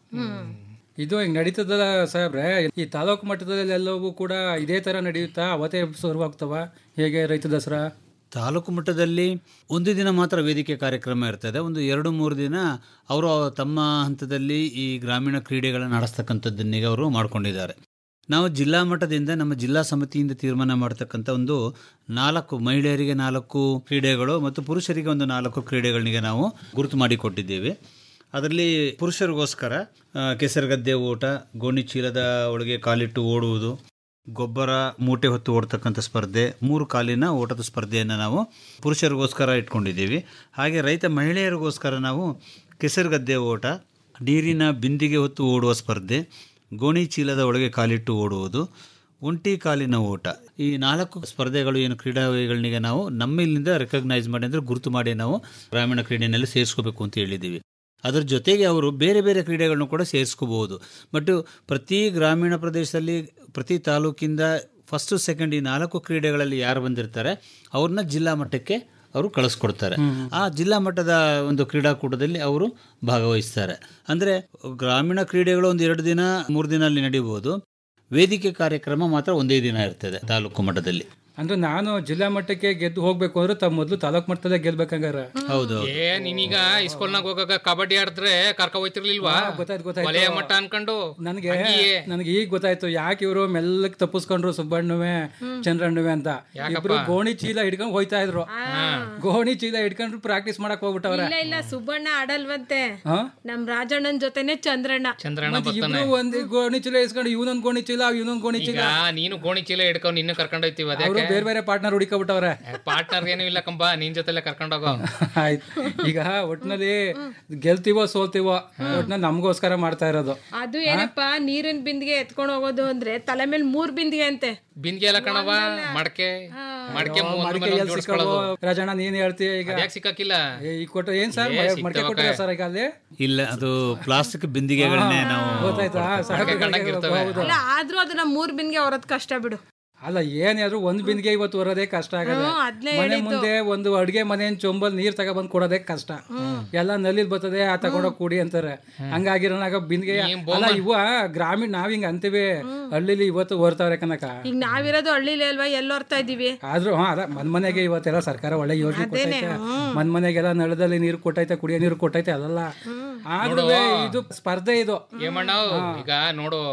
ಇದು ಹಿಂಗ್ ನಡೀತದ ಸಾಹೇಬ್ರೆ ಈ ತಾಲೂಕು ಮಟ್ಟದಲ್ಲಿ ಎಲ್ಲವೂ ಕೂಡ ಇದೇ ತರ ನಡೆಯುತ್ತಾ ಅವತ್ತೇ ಶುರುವಾಗ್ತವ ಹೇಗೆ ರೈತ ದಸರಾ ತಾಲೂಕು ಮಟ್ಟದಲ್ಲಿ ಒಂದು ದಿನ ಮಾತ್ರ ವೇದಿಕೆ ಕಾರ್ಯಕ್ರಮ ಇರ್ತದೆ ಒಂದು ಎರಡು ಮೂರು ದಿನ ಅವರು ತಮ್ಮ ಹಂತದಲ್ಲಿ ಈ ಗ್ರಾಮೀಣ ಕ್ರೀಡೆಗಳನ್ನು ನಡೆಸ್ತಕ್ಕಂಥದ್ದನ್ನೀಗ ಅವರು ಮಾಡ್ಕೊಂಡಿದ್ದಾರೆ ನಾವು ಜಿಲ್ಲಾ ಮಟ್ಟದಿಂದ ನಮ್ಮ ಜಿಲ್ಲಾ ಸಮಿತಿಯಿಂದ ತೀರ್ಮಾನ ಮಾಡ್ತಕ್ಕಂಥ ಒಂದು ನಾಲ್ಕು ಮಹಿಳೆಯರಿಗೆ ನಾಲ್ಕು ಕ್ರೀಡೆಗಳು ಮತ್ತು ಪುರುಷರಿಗೆ ಒಂದು ನಾಲ್ಕು ಕ್ರೀಡೆಗಳಿಗೆ ನಾವು ಗುರುತು ಮಾಡಿಕೊಟ್ಟಿದ್ದೇವೆ ಅದರಲ್ಲಿ ಪುರುಷರಿಗೋಸ್ಕರ ಆ, ಕೆಸರುಗದ್ದೆ ಓಟ ಗೋಣಿ ಚೀಲದ ಒಳಗೆ ಕಾಲಿಟ್ಟು ಓಡುವುದು ಗೊಬ್ಬರ ಮೂಟೆ ಹೊತ್ತು ಓಡ್ತಕ್ಕಂಥ ಸ್ಪರ್ಧೆ ಮೂರು ಕಾಲಿನ ಓಟದ ಸ್ಪರ್ಧೆಯನ್ನು ನಾವು ಪುರುಷರಿಗೋಸ್ಕರ ಇಟ್ಕೊಂಡಿದ್ದೀವಿ ಹಾಗೆ ರೈತ ಮಹಿಳೆಯರಿಗೋಸ್ಕರ ನಾವು ಕೆಸರುಗದ್ದೆ ಓಟ ನೀರಿನ ಬಿಂದಿಗೆ ಹೊತ್ತು ಓಡುವ ಸ್ಪರ್ಧೆ ಗೋಣಿ ಚೀಲದ ಒಳಗೆ ಕಾಲಿಟ್ಟು ಓಡುವುದು ಒಂಟಿ ಕಾಲಿನ ಓಟ ಈ ನಾಲ್ಕು ಸ್ಪರ್ಧೆಗಳು ಏನು ಕ್ರೀಡಾಗಳಿಗೆ ನಾವು ನಮ್ಮಿಲ್ಲಿಂದ ರೆಕಗ್ನೈಸ್ ಮಾಡಿ ಅಂದರೆ ಗುರುತು ಮಾಡಿ ನಾವು ಗ್ರಾಮೀಣ ಕ್ರೀಡೆಯಲ್ಲಿ ಸೇರಿಸ್ಕೋಬೇಕು ಅಂತ ಹೇಳಿದ್ದೀವಿ ಅದರ ಜೊತೆಗೆ ಅವರು ಬೇರೆ ಬೇರೆ ಕ್ರೀಡೆಗಳನ್ನು ಕೂಡ ಸೇರಿಸ್ಕೋಬಹುದು ಬಟ್ ಪ್ರತಿ ಗ್ರಾಮೀಣ ಪ್ರದೇಶದಲ್ಲಿ ಪ್ರತಿ ತಾಲೂಕಿಂದ ಫಸ್ಟ್ ಸೆಕೆಂಡ್ ಈ ನಾಲ್ಕು ಕ್ರೀಡೆಗಳಲ್ಲಿ ಯಾರು ಬಂದಿರ್ತಾರೆ ಅವ್ರನ್ನ ಜಿಲ್ಲಾ ಮಟ್ಟಕ್ಕೆ ಅವರು ಕಳಿಸ್ಕೊಡ್ತಾರೆ ಆ ಜಿಲ್ಲಾ ಮಟ್ಟದ ಒಂದು ಕ್ರೀಡಾಕೂಟದಲ್ಲಿ ಅವರು ಭಾಗವಹಿಸ್ತಾರೆ ಅಂದರೆ ಗ್ರಾಮೀಣ ಕ್ರೀಡೆಗಳು ಒಂದು ಎರಡು ದಿನ ಮೂರು ದಿನ ಅಲ್ಲಿ ನಡೀಬಹುದು ವೇದಿಕೆ ಕಾರ್ಯಕ್ರಮ ಮಾತ್ರ ಒಂದೇ ದಿನ ಇರ್ತದೆ ತಾಲೂಕು ಮಟ್ಟದಲ್ಲಿ ಅಂದ್ರೆ ನಾನು ಜಿಲ್ಲಾ ಮಟ್ಟಕ್ಕೆ ಗೆದ್ದು ಹೋಗ್ಬೇಕು ಅಂದ್ರೆ ತಾವ್ ಮೊದಲು ತಾಲೂಕು ಮಟ್ಟದಲ್ಲೇ ಗೆಲ್ಬೇಕಂಗಾರ ಹೌದು ಏ ನೀನೀಗ ಇಸ್ಕೂಲ್ನಾಗ ಹೋಗಾಗ ಕಬಡ್ಡಿ ಆಡಿದ್ರೆ ಕರ್ಕ ಹೋಯ್ತಿರ್ಲಿಲ್ವಾ ಗೊತ್ತಾಯ್ತು ಗೊತ್ತಾಯ್ತು ವಲಯ ಮಟ್ಟ ಅನ್ಕೊಂಡು ನನಗೆ ಹಂಗಿಯೇ. ನನಗೆ ಈಗ ಗೊತ್ತಾಯ್ತು ಯಾಕೆ ಇವರು ಮೆಲ್ಲಕ್ ತಪ್ಪಿಸ್ಕೊಂಡ್ರು ಸುಬ್ಬಣ್ಣುವೆ ಚಂದ್ರಣ್ಣುವೆ ಅಂತ ಇಬ್ರು ಗೋಣಿ ಚೀಲ ಹಿಡ್ಕೊಂಡು ಹೋಯ್ತಾ ಇದ್ರು ಗೋಣಿ ಚೀಲ ಹಿಡ್ಕೊಂಡ್ರು ಪ್ರಾಕ್ಟೀಸ್ ಮಾಡಕ್ ಹೋಗ್ಬಿಟ್ಟವ್ರೆ ಇಲ್ಲ ಇಲ್ಲ ಸುಬ್ಬಣ್ಣ ಆಡಲ್ವಂತೆ ಹಾ? ನಮ್ ರಾಜಣ್ಣನ್ ಜೊತೆನೆ ಚಂದ್ರಣ್ಣ ಮತ್ತೆ ಇಬ್ರು ಒಂದ್ ಗೋಣಿ ಚೀಲ ಇಸ್ಕೊಂಡು ಇವನೊಂದ್ ಗೋಣಿ ಚೀಲ ಇವನೊಂದ್ ಗೋಣಿ ಈಗ ಚೀಲ ನೀನು ಗೋಣಿ ಚೀಲ ಹಿಡ್ಕೊಂಡು ನಿನ್ನ ಕರ್ಕೊಂಡು ಹೋಯ್ತೀವಿ ಅವರು ಅದಕ್ಕೆ ಬೇರೆ ಬೇರೆ ಪಾರ್ಟ್ನರ್ ಹುಡುಕಬಿಟ್ಟವ್ರೆ ಪಾರ್ಟ್ನರ್ ಏನು ಇಲ್ಲ ಕಂಬ ನಿನ್ ಜೊತೆಲೆ ಕರ್ಕೊಂಡೋಗೋ ಆಯ್ತು ಈಗ ಒಟ್ನಲ್ಲಿ ಗೆಲ್ತೀವೋ ಸೋಲ್ತೀವೋ ಒಟ್ನಲ್ಲಿ ನಮಗೋಸ್ಕರ ಮಾಡ್ತಾ ಇರೋದು ಅದು ಏನಪ್ಪ ನೀರಿನ ಬಿಂದಿಗೆ ಎತ್ಕೊಂಡು ಹೋಗೋದು ಅಂದ್ರೆ ತಲೆ ಮೇಲೆ ಮೂರ್ ಬಿಂದಿಗೆ ಅಂತೆ ಬಿಂದಿಗೆ ಎಲ್ಲ ಕಣವ ಮಡಕೆ ಮಡಕೆ ಅಯ್ಯೋ, ಒಂದ್ರ ಮಡಿಕೆ ಮೇಲೆ ಒಂದ್ ಎಲ್ಲಿ ಜೋಡಿಸ್ಕೊಳ್ಳೋದು ಸಿಕ್ಕಾವೋ? ರಾಜಣ್ಣ ನೀನ್ ಹೇಳ್ತೀಯ ಈಗ ಅದ್ಯಾಕ್ ಸಿಕ್ಕಾಕಿಲ್ಲ ಏ, ಈಗ ಕೊಟ್ಟು ಏನ್ ಸರ್ ಏ, ಮಡಿಕೆ ಸಿಕ್ತಾವ ಕೊಟ್ಟಿರ ಕೈ. ಸರ್ ಈಗ ಅಲ್ಲಿ ಇಲ್ಲ ಅದು ಪ್ಲಾಸ್ಟಿಕ್ ಬಿಂದಿಗೆಗಳನ್ನೇ ನಾವು ಗೊತ್ತಾಯ್ತಾ ಸಾಹೇಬ್ರಿಗೆ ಹೌದು. ಅಲ್ಲ ಆದ್ರೂ ಅದನ್ನ ಮೂರ್ ಬಿಂದಿಗೆ ಹೊರದ್ ಕಷ್ಟ ಬಿಡು ಅಲ್ಲ ಏನಾದ್ರು ಒಂದ್ ಬಿಂದಿಗೆ ಇವತ್ತು ಹೊರೋದೇ ಕಷ್ಟ ಆಗದೆ ಹ್ಮ್, ಅದ್ನೇ ಮನೆ ಹೇಳಿದ್ದು. ಮುಂದೆ ಒಂದು ಅಡ್ಗೆ ಮನೆ ಚೊಂಬಲ್ ನೀರ್ ತಗೊಬಂದ್ ಕೊಡೋದೇ ಕಷ್ಟ ಎಲ್ಲ ನಲ್ಲಿಲ್ ಬರ್ತದೆ ಆ ತಗೊಂಡೋಗ್ ಕುಡಿ ಅಂತಾರೆ ಹಂಗಾಗಿರೋನಾಗ ಬಿಂದಿಗೆ ಅಲ್ಲ ಇವ ಗ್ರಾಮೀಣ ನಾವ್ ಹಿಂಗ ಅಂತೀವಿ ಹಳ್ಳಿಲಿ ಇವತ್ತು ಹೊರ್ತಾವ್ರೆ ಕನಕ ಈಗ ನಾವಿರೋದು ಹಳ್ಳಿಲಿ ಅಲ್ವಾ ಎಲ್ಲಿ ಹೊರ್ತಾ ಇದೀವಿ ಆದ್ರೂ ಹಾ ಅದ ಮನ್ ಮನೆಗೆ ಇವತ್ತೆಲ್ಲ ಸರ್ಕಾರ ಒಳ್ಳೆ ಯೋಜನೆ ಅದೇನೆ, ಕೊಟ್ಟೈತೆ ಹ್ಮ್. ಮನ್ ಮನೆಗೆಲ್ಲ ನಳದಲ್ಲಿ ನೀರು ಕೊಟ್ಟೈತೆ ಕುಡಿಯೋ ನೀರು ಕೊಟ್ಟೈತೆ ಅದಲ್ಲ ಆದ್ರೂ ನೋಡು. ಇದು ಸ್ಪರ್ಧೆ ಇದು ಏಮಣ್ಣ ಈಗ ನೋಡು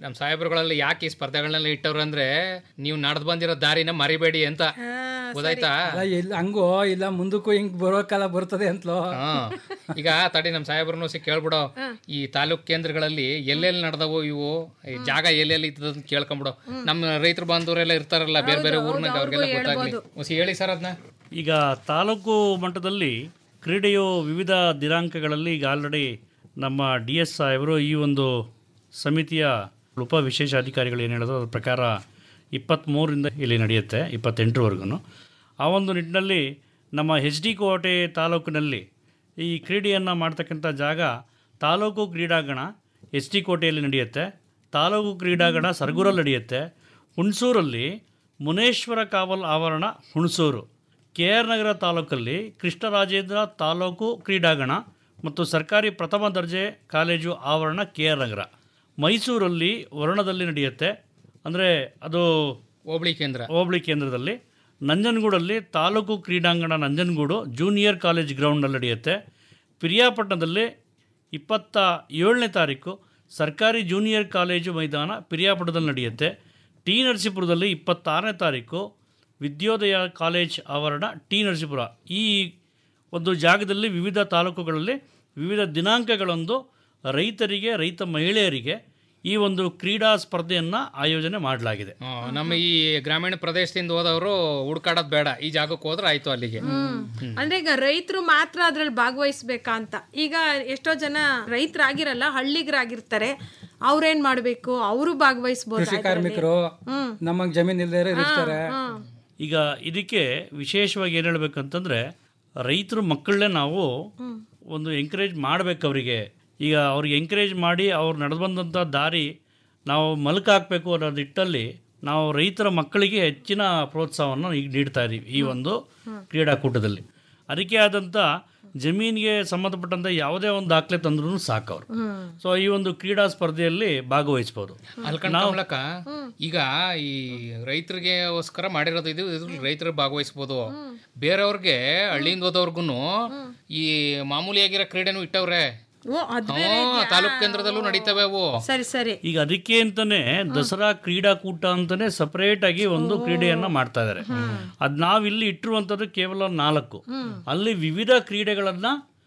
ನಮ್ಮ ಸಾಹೇಬ್ರುಗಳಲ್ಲಿ ಯಾಕೆ ಈ ಸ್ಪರ್ಧೆಗಳನ್ನೆಲ್ಲ ಇಟ್ಟವ್ರು ಅಂದ್ರೆ ನೀವು ನಡೆದು ಬಂದಿರೋ ದಾರಿನ ಮರಿಬೇಡಿ ಅಂತ ಗೊತ್ತಾಯ್ತಾ ಅಲ್ಲ ಇಲ್ಲ ಹಂಗೋ ಇಲ್ಲ ಮುಂದಕ್ಕೂ ಹಿಂಗ್ ಬರೋ ಕಾಲ ಬರ್ತದೆ ಅಂತಲೋ ಹಾ. ಈಗ ತಡಿ ನಮ್ಮ ಸಾಹೇಬ್ರನ್ನು ಸಿ ಕೇಳ್ಬಿಡೋ ಈ ತಾಲೂಕ್ ಕೇಂದ್ರಗಳಲ್ಲಿ ಎಲ್ಲೆಲ್ಲಿ ನಡೆದವು ಇವು ಈ ಜಾಗ ಎಲ್ಲೆಲ್ಲಿ ಇದ್ದದ ಅಂತ ಕೇಳ್ಕೊಂಬಿಡೋ ನಮ್ಮ ರೈತರು ಬಾಂಧವರೆಲ್ಲ ಇರ್ತಾರಲ್ಲ ಬೇರೆ ಬೇರೆ ಊರ್ನಾಗ ಅವ್ರಿಗೆಲ್ಲ ಗೊತ್ತಾಗ್ಲಿ ಹೊಸಿ ಹೇಳಿ ಸರ್ ಅದನ್ನ ಈಗ ತಾಲೂಕು ಮಟ್ಟದಲ್ಲಿ ಕ್ರೀಡೆಯು ವಿವಿಧ ದಿನಾಂಕಗಳಲ್ಲಿ ಈಗ ಆಲ್ರೆಡಿ ನಮ್ಮ ಡಿ ಎಸ್ ಸಾಹೇಬರು ಈ ಒಂದು ಸಮಿತಿಯ ಉಪ ವಿಶೇಷ ಅಧಿಕಾರಿಗಳು ಏನು ಹೇಳೋದು ಅದ್ರ ಪ್ರಕಾರ ಇಪ್ಪತ್ತ್ಮೂರರಿಂದ ಇಲ್ಲಿ ನಡೆಯುತ್ತೆ ಇಪ್ಪತ್ತೆಂಟರವರೆಗೂ ಆ ಒಂದು ನಿಟ್ಟಿನಲ್ಲಿ ನಮ್ಮ ಎಚ್ ಡಿ ಕೋಟೆ ತಾಲೂಕಿನಲ್ಲಿ ಈ ಕ್ರೀಡೆಯನ್ನು ಮಾಡ್ತಕ್ಕಂಥ ಜಾಗ ತಾಲೂಕು ಕ್ರೀಡಾಂಗಣ ಎಚ್ ಡಿ ಕೋಟೆಯಲ್ಲಿ ನಡೆಯುತ್ತೆ ತಾಲೂಕು ಕ್ರೀಡಾಂಗಣ ಸರಗೂರಲ್ಲಿ ನಡೆಯುತ್ತೆ ಹುಣಸೂರಲ್ಲಿ ಮುನೇಶ್ವರ ಕಾವಲ್ ಆವರಣ ಹುಣಸೂರು ಕೆ ಆರ್ ನಗರ ತಾಲೂಕಲ್ಲಿ ಕೃಷ್ಣರಾಜೇಂದ್ರ ತಾಲೂಕು ಕ್ರೀಡಾಂಗಣ ಮತ್ತು ಸರ್ಕಾರಿ ಪ್ರಥಮ ದರ್ಜೆ ಕಾಲೇಜು ಆವರಣ ಕೆ ಆರ್ ನಗರ ಮೈಸೂರಲ್ಲಿ ವರ್ಣದಲ್ಲಿ ನಡೆಯುತ್ತೆ ಅಂದರೆ ಅದು ಹೋಬಳಿ ಕೇಂದ್ರ ಹೋಬಳಿ ಕೇಂದ್ರದಲ್ಲಿ ನಂಜನಗೂಡಲ್ಲಿ ತಾಲೂಕು ಕ್ರೀಡಾಂಗಣ ನಂಜನಗೂಡು ಜೂನಿಯರ್ ಕಾಲೇಜ್ ಗ್ರೌಂಡ್ನಲ್ಲಿ ನಡೆಯುತ್ತೆ ಪಿರಿಯಾಪಟ್ಟಣದಲ್ಲಿ ಇಪ್ಪತ್ತ ಏಳನೇ ತಾರೀಕು ಸರ್ಕಾರಿ ಜೂನಿಯರ್ ಕಾಲೇಜು ಮೈದಾನ ಪಿರಿಯಾಪಟ್ಟಣದಲ್ಲಿ ನಡೆಯುತ್ತೆ ಟಿ ನರಸೀಪುರದಲ್ಲಿ ಇಪ್ಪತ್ತಾರನೇ ತಾರೀಕು ವಿದ್ಯೋದಯ ಕಾಲೇಜ್ ಆವರಣ ಟಿ ನರಸೀಪುರ ಈ ಒಂದು ಜಾಗದಲ್ಲಿ ವಿವಿಧ ತಾಲೂಕುಗಳಲ್ಲಿ ವಿವಿಧ ದಿನಾಂಕಗಳಂದು ರೈತರಿಗೆ ರೈತ ಮಹಿಳೆಯರಿಗೆ ಈ ಒಂದು ಕ್ರೀಡಾ ಸ್ಪರ್ಧೆಯನ್ನು ಆಯೋಜನೆ ಮಾಡಲಾಗಿದೆ ಆ, ನಮ್ಮ ಈ ಗ್ರಾಮೀಣ ಪ್ರದೇಶದಿಂದ ಹೋದವರು ಹುಡ್ಕಾಡೋದ್ ಬೇಡ ಈ ಜಾಗಕ್ಕೆ ಹೋದ್ರೆ ಆಯ್ತು ಅಲ್ಲಿಗೆ ಹ್ಮ್. ಅಂದ್ರೆ ಈಗ ರೈತರು ಮಾತ್ರ ಅದ್ರಲ್ಲಿ ಭಾಗವಹಿಸ್ಬೇಕಾ ಅಂತ ಈಗ ಎಷ್ಟೋ ಜನ ರೈತರಾಗಿರಲ್ಲ ಹಳ್ಳಿಗರಾಗಿರ್ತಾರೆ ಅವ್ರೇನ್ ಮಾಡ್ಬೇಕು ಅವರು ಭಾಗವಹಿಸ್ಬೋದು ಕೃಷಿ ಕಾರ್ಮಿಕರು ನಮಗ್ ಜಮೀನ್ ಇಲ್ದೇ ಇರ್ತಾರೆ ಈಗ ಇದಕ್ಕೆ ವಿಶೇಷವಾಗಿ ಏನು ಹೇಳ್ಬೇಕಂತಂದ್ರೆ ರೈತರು ಮಕ್ಕಳನ್ನೇ ನಾವು ಒಂದು ಎಂಕರೇಜ್ ಮಾಡ್ಬೇಕು ಅವರಿಗೆ ಈಗ ಅವ್ರಿಗೆ ಎಂಕರೇಜ್ ಮಾಡಿ ಅವ್ರು ನಡೆದು ಬಂದಂಥ ದಾರಿ ನಾವು ಮಲಕ ಹಾಕಬೇಕು ಅನ್ನೋ ನಿಟ್ಟಲ್ಲಿ ನಾವು ರೈತರ ಮಕ್ಕಳಿಗೆ ಹೆಚ್ಚಿನ ಪ್ರೋತ್ಸಾಹವನ್ನು ಈಗ ನೀಡ್ತಾ ಇದ್ದೀವಿ ಈ ಒಂದು ಕ್ರೀಡಾಕೂಟದಲ್ಲಿ ಅದಕ್ಕೆ ಆದಂಥ ಜಮೀನಿಗೆ ಸಂಬಂಧಪಟ್ಟಂಥ ಯಾವುದೇ ಒಂದು ದಾಖಲೆ ತಂದ್ರೂ ಸಾಕು ಅವರು ಸೊ ಈ ಒಂದು ಕ್ರೀಡಾ ಸ್ಪರ್ಧೆಯಲ್ಲಿ ಭಾಗವಹಿಸ್ಬೋದು ಅಲ್ಕಂಡ್ ಕಮಲಕ್ಕ ಈಗ ಈ ರೈತರಿಗೆಗೋಸ್ಕರ ಮಾಡಿರೋದು ಇದು ಇದ್ರಲ್ಲಿ ರೈತರು ಭಾಗವಹಿಸ್ಬೋದು ಬೇರೆಯವ್ರಿಗೆ ಹಳ್ಳಿಯಿಂದ ಹೋದವ್ರಿಗೂ ಈ ಮಾಮೂಲಿಯಾಗಿರೋ ಕ್ರೀಡೆನೂ ಇಟ್ಟವ್ರೆ ಓ ಅದ್ ಹ್ಮ್, ತಾಲೂಕ್ ಕೇಂದ್ರದಲ್ಲೂ ನಡೀತವೆ ಅವು ಸರಿ ಸರಿ ಈಗ ಅದಕ್ಕೆ ಅಂತಾನೆ ದಸರಾ ಕ್ರೀಡಾಕೂಟ ಅಂತಾನೆ ಸಪರೇಟ್ ಆಗಿ ಒಂದು ಕ್ರೀಡೆಯನ್ನ ಮಾಡ್ತಾ ಇದ್ದಾರೆ ಅದ್ ನಾವಿಲ್ಲಿ ಇಟ್ಟಿರುವಂತದ್ದು ಕೇವಲ ನಾಲ್ಕು ಅಲ್ಲಿ ವಿವಿಧ ಕ್ರೀಡೆಗಳನ್ನ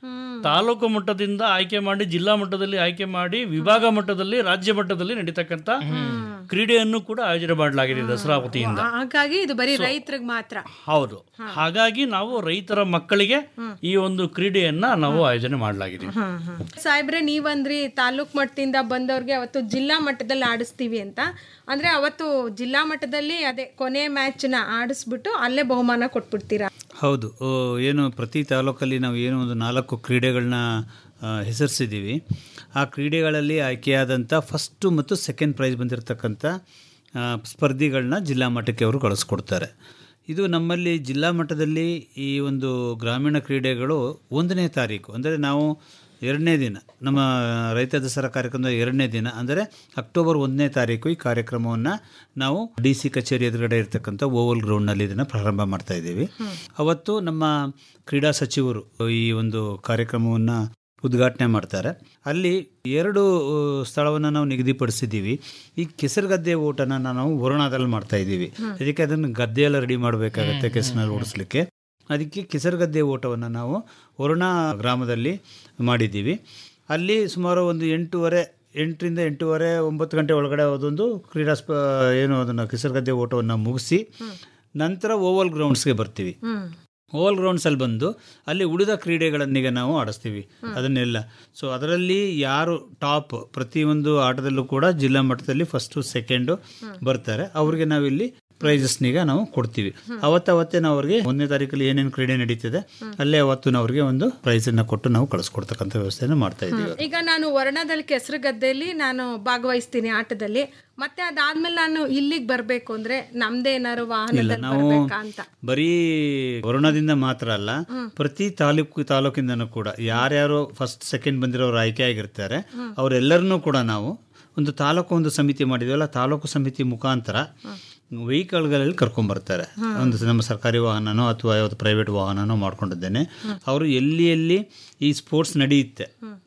ತಾಲೂಕು ಮಟ್ಟದಿಂದ ಆಯ್ಕೆ ಮಾಡಿ ಜಿಲ್ಲಾ ಮಟ್ಟದಲ್ಲಿ ಆಯ್ಕೆ ಮಾಡಿ ವಿಭಾಗ ಮಟ್ಟದಲ್ಲಿ ರಾಜ್ಯ ಮಟ್ಟದಲ್ಲಿ ನಡೀತಕ್ಕಂಥ ಕ್ರೀಡೆಯನ್ನು ಕೂಡ ಆಯೋಜನೆ ಮಾಡಲಾಗಿದೆ ದಸರಾ ವತಿಯಿಂದ ಹಾಗಾಗಿ ಇದು ಬರೀ ರೈತರಿಗೆ ಮಾತ್ರ ಹೌದು ಹಾಗಾಗಿ ನಾವು ರೈತರ ಮಕ್ಕಳಿಗೆ ಈ ಒಂದು ಕ್ರೀಡೆಯನ್ನ ನಾವು ಆಯೋಜನೆ ಮಾಡಲಾಗಿದೆ ಸಾಹೇಬ್ರೆ ನೀವಂದ್ರಿ ತಾಲೂಕ್ ಮಟ್ಟದಿಂದ ಬಂದವ್ರಿಗೆ ಅವತ್ತು ಜಿಲ್ಲಾ ಮಟ್ಟದಲ್ಲಿ ಆಡಿಸ್ತೀವಿ ಅಂತ ಅಂದ್ರೆ ಅವತ್ತು ಜಿಲ್ಲಾ ಮಟ್ಟದಲ್ಲಿ ಅದೇ ಕೊನೆ ಮ್ಯಾಚ್ನ ಆಡಿಸ್ಬಿಟ್ಟು ಅಲ್ಲೇ ಬಹುಮಾನ ಕೊಟ್ಬಿಡ್ತೀರಾ ಹೌದು ಓ, ಏನು ಪ್ರತಿ ತಾಲೂಕಲ್ಲಿ ನಾವು ಏನು ಒಂದು ನಾಲ್ಕು ಕ್ರೀಡೆಗಳನ್ನ ಆ, ಹೆಸರಿಸಿದ್ದೀವಿ ಆ ಕ್ರೀಡೆಗಳಲ್ಲಿ ಆಯ್ಕೆಯಾದಂಥ ಫಸ್ಟು ಮತ್ತು ಸೆಕೆಂಡ್ ಪ್ರೈಸ್ ಬಂದಿರತಕ್ಕಂಥ ಆ, ಸ್ಪರ್ಧಿಗಳನ್ನ ಜಿಲ್ಲಾ ಮಟ್ಟಕ್ಕೆ ಅವರು ಕಳಿಸ್ಕೊಡ್ತಾರೆ ಇದು ನಮ್ಮಲ್ಲಿ ಜಿಲ್ಲಾ ಮಟ್ಟದಲ್ಲಿ ಈ ಒಂದು ಗ್ರಾಮೀಣ ಕ್ರೀಡೆಗಳು ಒಂದನೇ ತಾರೀಕು ಅಂದರೆ ನಾವು ಎರಡನೇ ದಿನ ನಮ್ಮ ರೈತ ದಸರಾ ಕಾರ್ಯಕ್ರಮದ ಎರಡನೇ ದಿನ ಅಂದರೆ ಅಕ್ಟೋಬರ್ ಒಂದನೇ ತಾರೀಕು ಈ ಕಾರ್ಯಕ್ರಮವನ್ನು ನಾವು ಡಿ ಸಿ ಕಚೇರಿ ಎದುರುಗಡೆ ಇರತಕ್ಕಂಥ ಓವಲ್ ಗ್ರೌಂಡ್ನಲ್ಲಿ ಇದನ್ನು ಪ್ರಾರಂಭ ಮಾಡ್ತಾ ಇದ್ದೀವಿ ಅವತ್ತು ನಮ್ಮ ಕ್ರೀಡಾ ಸಚಿವರು ಈ ಒಂದು ಕಾರ್ಯಕ್ರಮವನ್ನು ಉದ್ಘಾಟನೆ ಮಾಡ್ತಾರೆ ಅಲ್ಲಿ ಎರಡು ಸ್ಥಳವನ್ನು ನಾವು ನಿಗದಿಪಡಿಸಿದ್ದೀವಿ ಈ ಕೆಸರುಗದ್ದೆ ಓಟನ ನಾವು ವರುಣಾದಲ್ಲಿ ಮಾಡ್ತಾ ಇದ್ದೀವಿ ಅದಕ್ಕೆ ಅದನ್ನು ಗದ್ದೆ ಎಲ್ಲ ರೆಡಿ ಮಾಡಬೇಕಾಗತ್ತೆ ಕೆಸರಿನಲ್ಲಿ ಓಡಿಸ್ಲಿಕ್ಕೆ ಅದಕ್ಕೆ ಕೆಸರುಗದ್ದೆ ಓಟವನ್ನು ನಾವು ವರುಣ ಗ್ರಾಮದಲ್ಲಿ ಮಾಡಿದ್ದೀವಿ ಅಲ್ಲಿ ಸುಮಾರು ಒಂದು ಎಂಟೂವರೆ ಎಂಟರಿಂದ ಎಂಟೂವರೆ ಒಂಬತ್ತು ಗಂಟೆ ಒಳಗಡೆ ಅದೊಂದು ಕ್ರೀಡಾ ಸ್ಪ ಏನು ಅದನ್ನು ಕೆಸರುಗದ್ದೆ ಓಟವನ್ನು ಮುಗಿಸಿ ನಂತರ ಓವಲ್ ಗ್ರೌಂಡ್ಸ್ಗೆ ಬರ್ತೀವಿ ಓವಲ್ ಗ್ರೌಂಡ್ಸಲ್ಲಿ ಬಂದು ಅಲ್ಲಿ ಉಳಿದ ಕ್ರೀಡೆಗಳನ್ನೀಗ ನಾವು ಆಡಿಸ್ತೀವಿ ಅದನ್ನೆಲ್ಲ ಸೊ ಅದರಲ್ಲಿ ಯಾರು ಟಾಪ್ ಪ್ರತಿಯೊಂದು ಆಟದಲ್ಲೂ ಕೂಡ ಜಿಲ್ಲಾ ಮಟ್ಟದಲ್ಲಿ ಫಸ್ಟು ಸೆಕೆಂಡು ಬರ್ತಾರೆ ಅವ್ರಿಗೆ ನಾವಿಲ್ಲಿ ಪ್ರೈಸಸ್ನೀಗ ನಾವು ಕೊಡ್ತೀವಿ ಅವತ್ತವತ್ತೇ ನಾವು ಅವ್ರಿಗೆ ಒಂದನೇ ತಾರೀಕಲ್ಲಿ ಏನೇನು ಕ್ರೀಡೆ ನಡೀತಿದೆ ಅಲ್ಲೇ ಅವತ್ತು ನಾವು ಅವ್ರಿಗೆ ಒಂದು ಪ್ರೈಸನ್ನು ಕೊಟ್ಟು ನಾವು ಕಳಿಸ್ಕೊಡ್ತಕ್ಕಂಥ ವ್ಯವಸ್ಥೆಯನ್ನು ಮಾಡ್ತಾ ಇದ್ದೀವಿ ಈಗ ನಾನು ವರ್ಣದಲ್ಲಿ ಕೆಸರು ಗದ್ದೆಯಲ್ಲಿ ನಾನು ಭಾಗವಹಿಸ್ತೀನಿ ಆಟದಲ್ಲಿ ಮತ್ತೆ ಅದಾದ್ಮೇಲೆ ನಾನು ಇಲ್ಲಿಗೆ ಬರ್ಬೇಕು ಅಂದ್ರೆ ನಮ್ದೇ ಏನಾರು ಇಲ್ಲ ವಾಹನದಲ್ಲಿ ನಾವು ಬರ್ಬೇಕಾ ಅಂತ ಬರೀ ವರುಣದಿಂದ ಮಾತ್ರ ಅಲ್ಲ ಪ್ರತಿ ತಾಲೂಕು ತಾಲೂಕಿಂದನೂ ಕೂಡ ಯಾರ್ಯಾರು ಫಸ್ಟ್ ಸೆಕೆಂಡ್ ಬಂದಿರೋರು ಆಯ್ಕೆ ಆಗಿರ್ತಾರೆ ಅವರೆಲ್ಲರನ್ನೂ ಕೂಡ ನಾವು ಒಂದು ತಾಲೂಕು ಒಂದು ಸಮಿತಿ ಮಾಡಿದ್ವಲ್ಲ ತಾಲೂಕು ಸಮಿತಿ ಮುಖಾಂತರ ವೆಹಿಕಲ್ಗಳಲ್ಲಿ ಕರ್ಕೊಂಬರ್ತಾರೆ ಒಂದು ನಮ್ಮ ಸರ್ಕಾರಿ ವಾಹನನೋ ಅಥವಾ ಯಾವುದು ಪ್ರೈವೇಟ್ ವಾಹನನೋ ಮಾಡ್ಕೊಂಡಿದ್ದೇನೆ ಅವರು ಎಲ್ಲಿ ಎಲ್ಲಿ ಈ ಸ್ಪೋರ್ಟ್ಸ್ ನಡೆಯುತ್ತೆ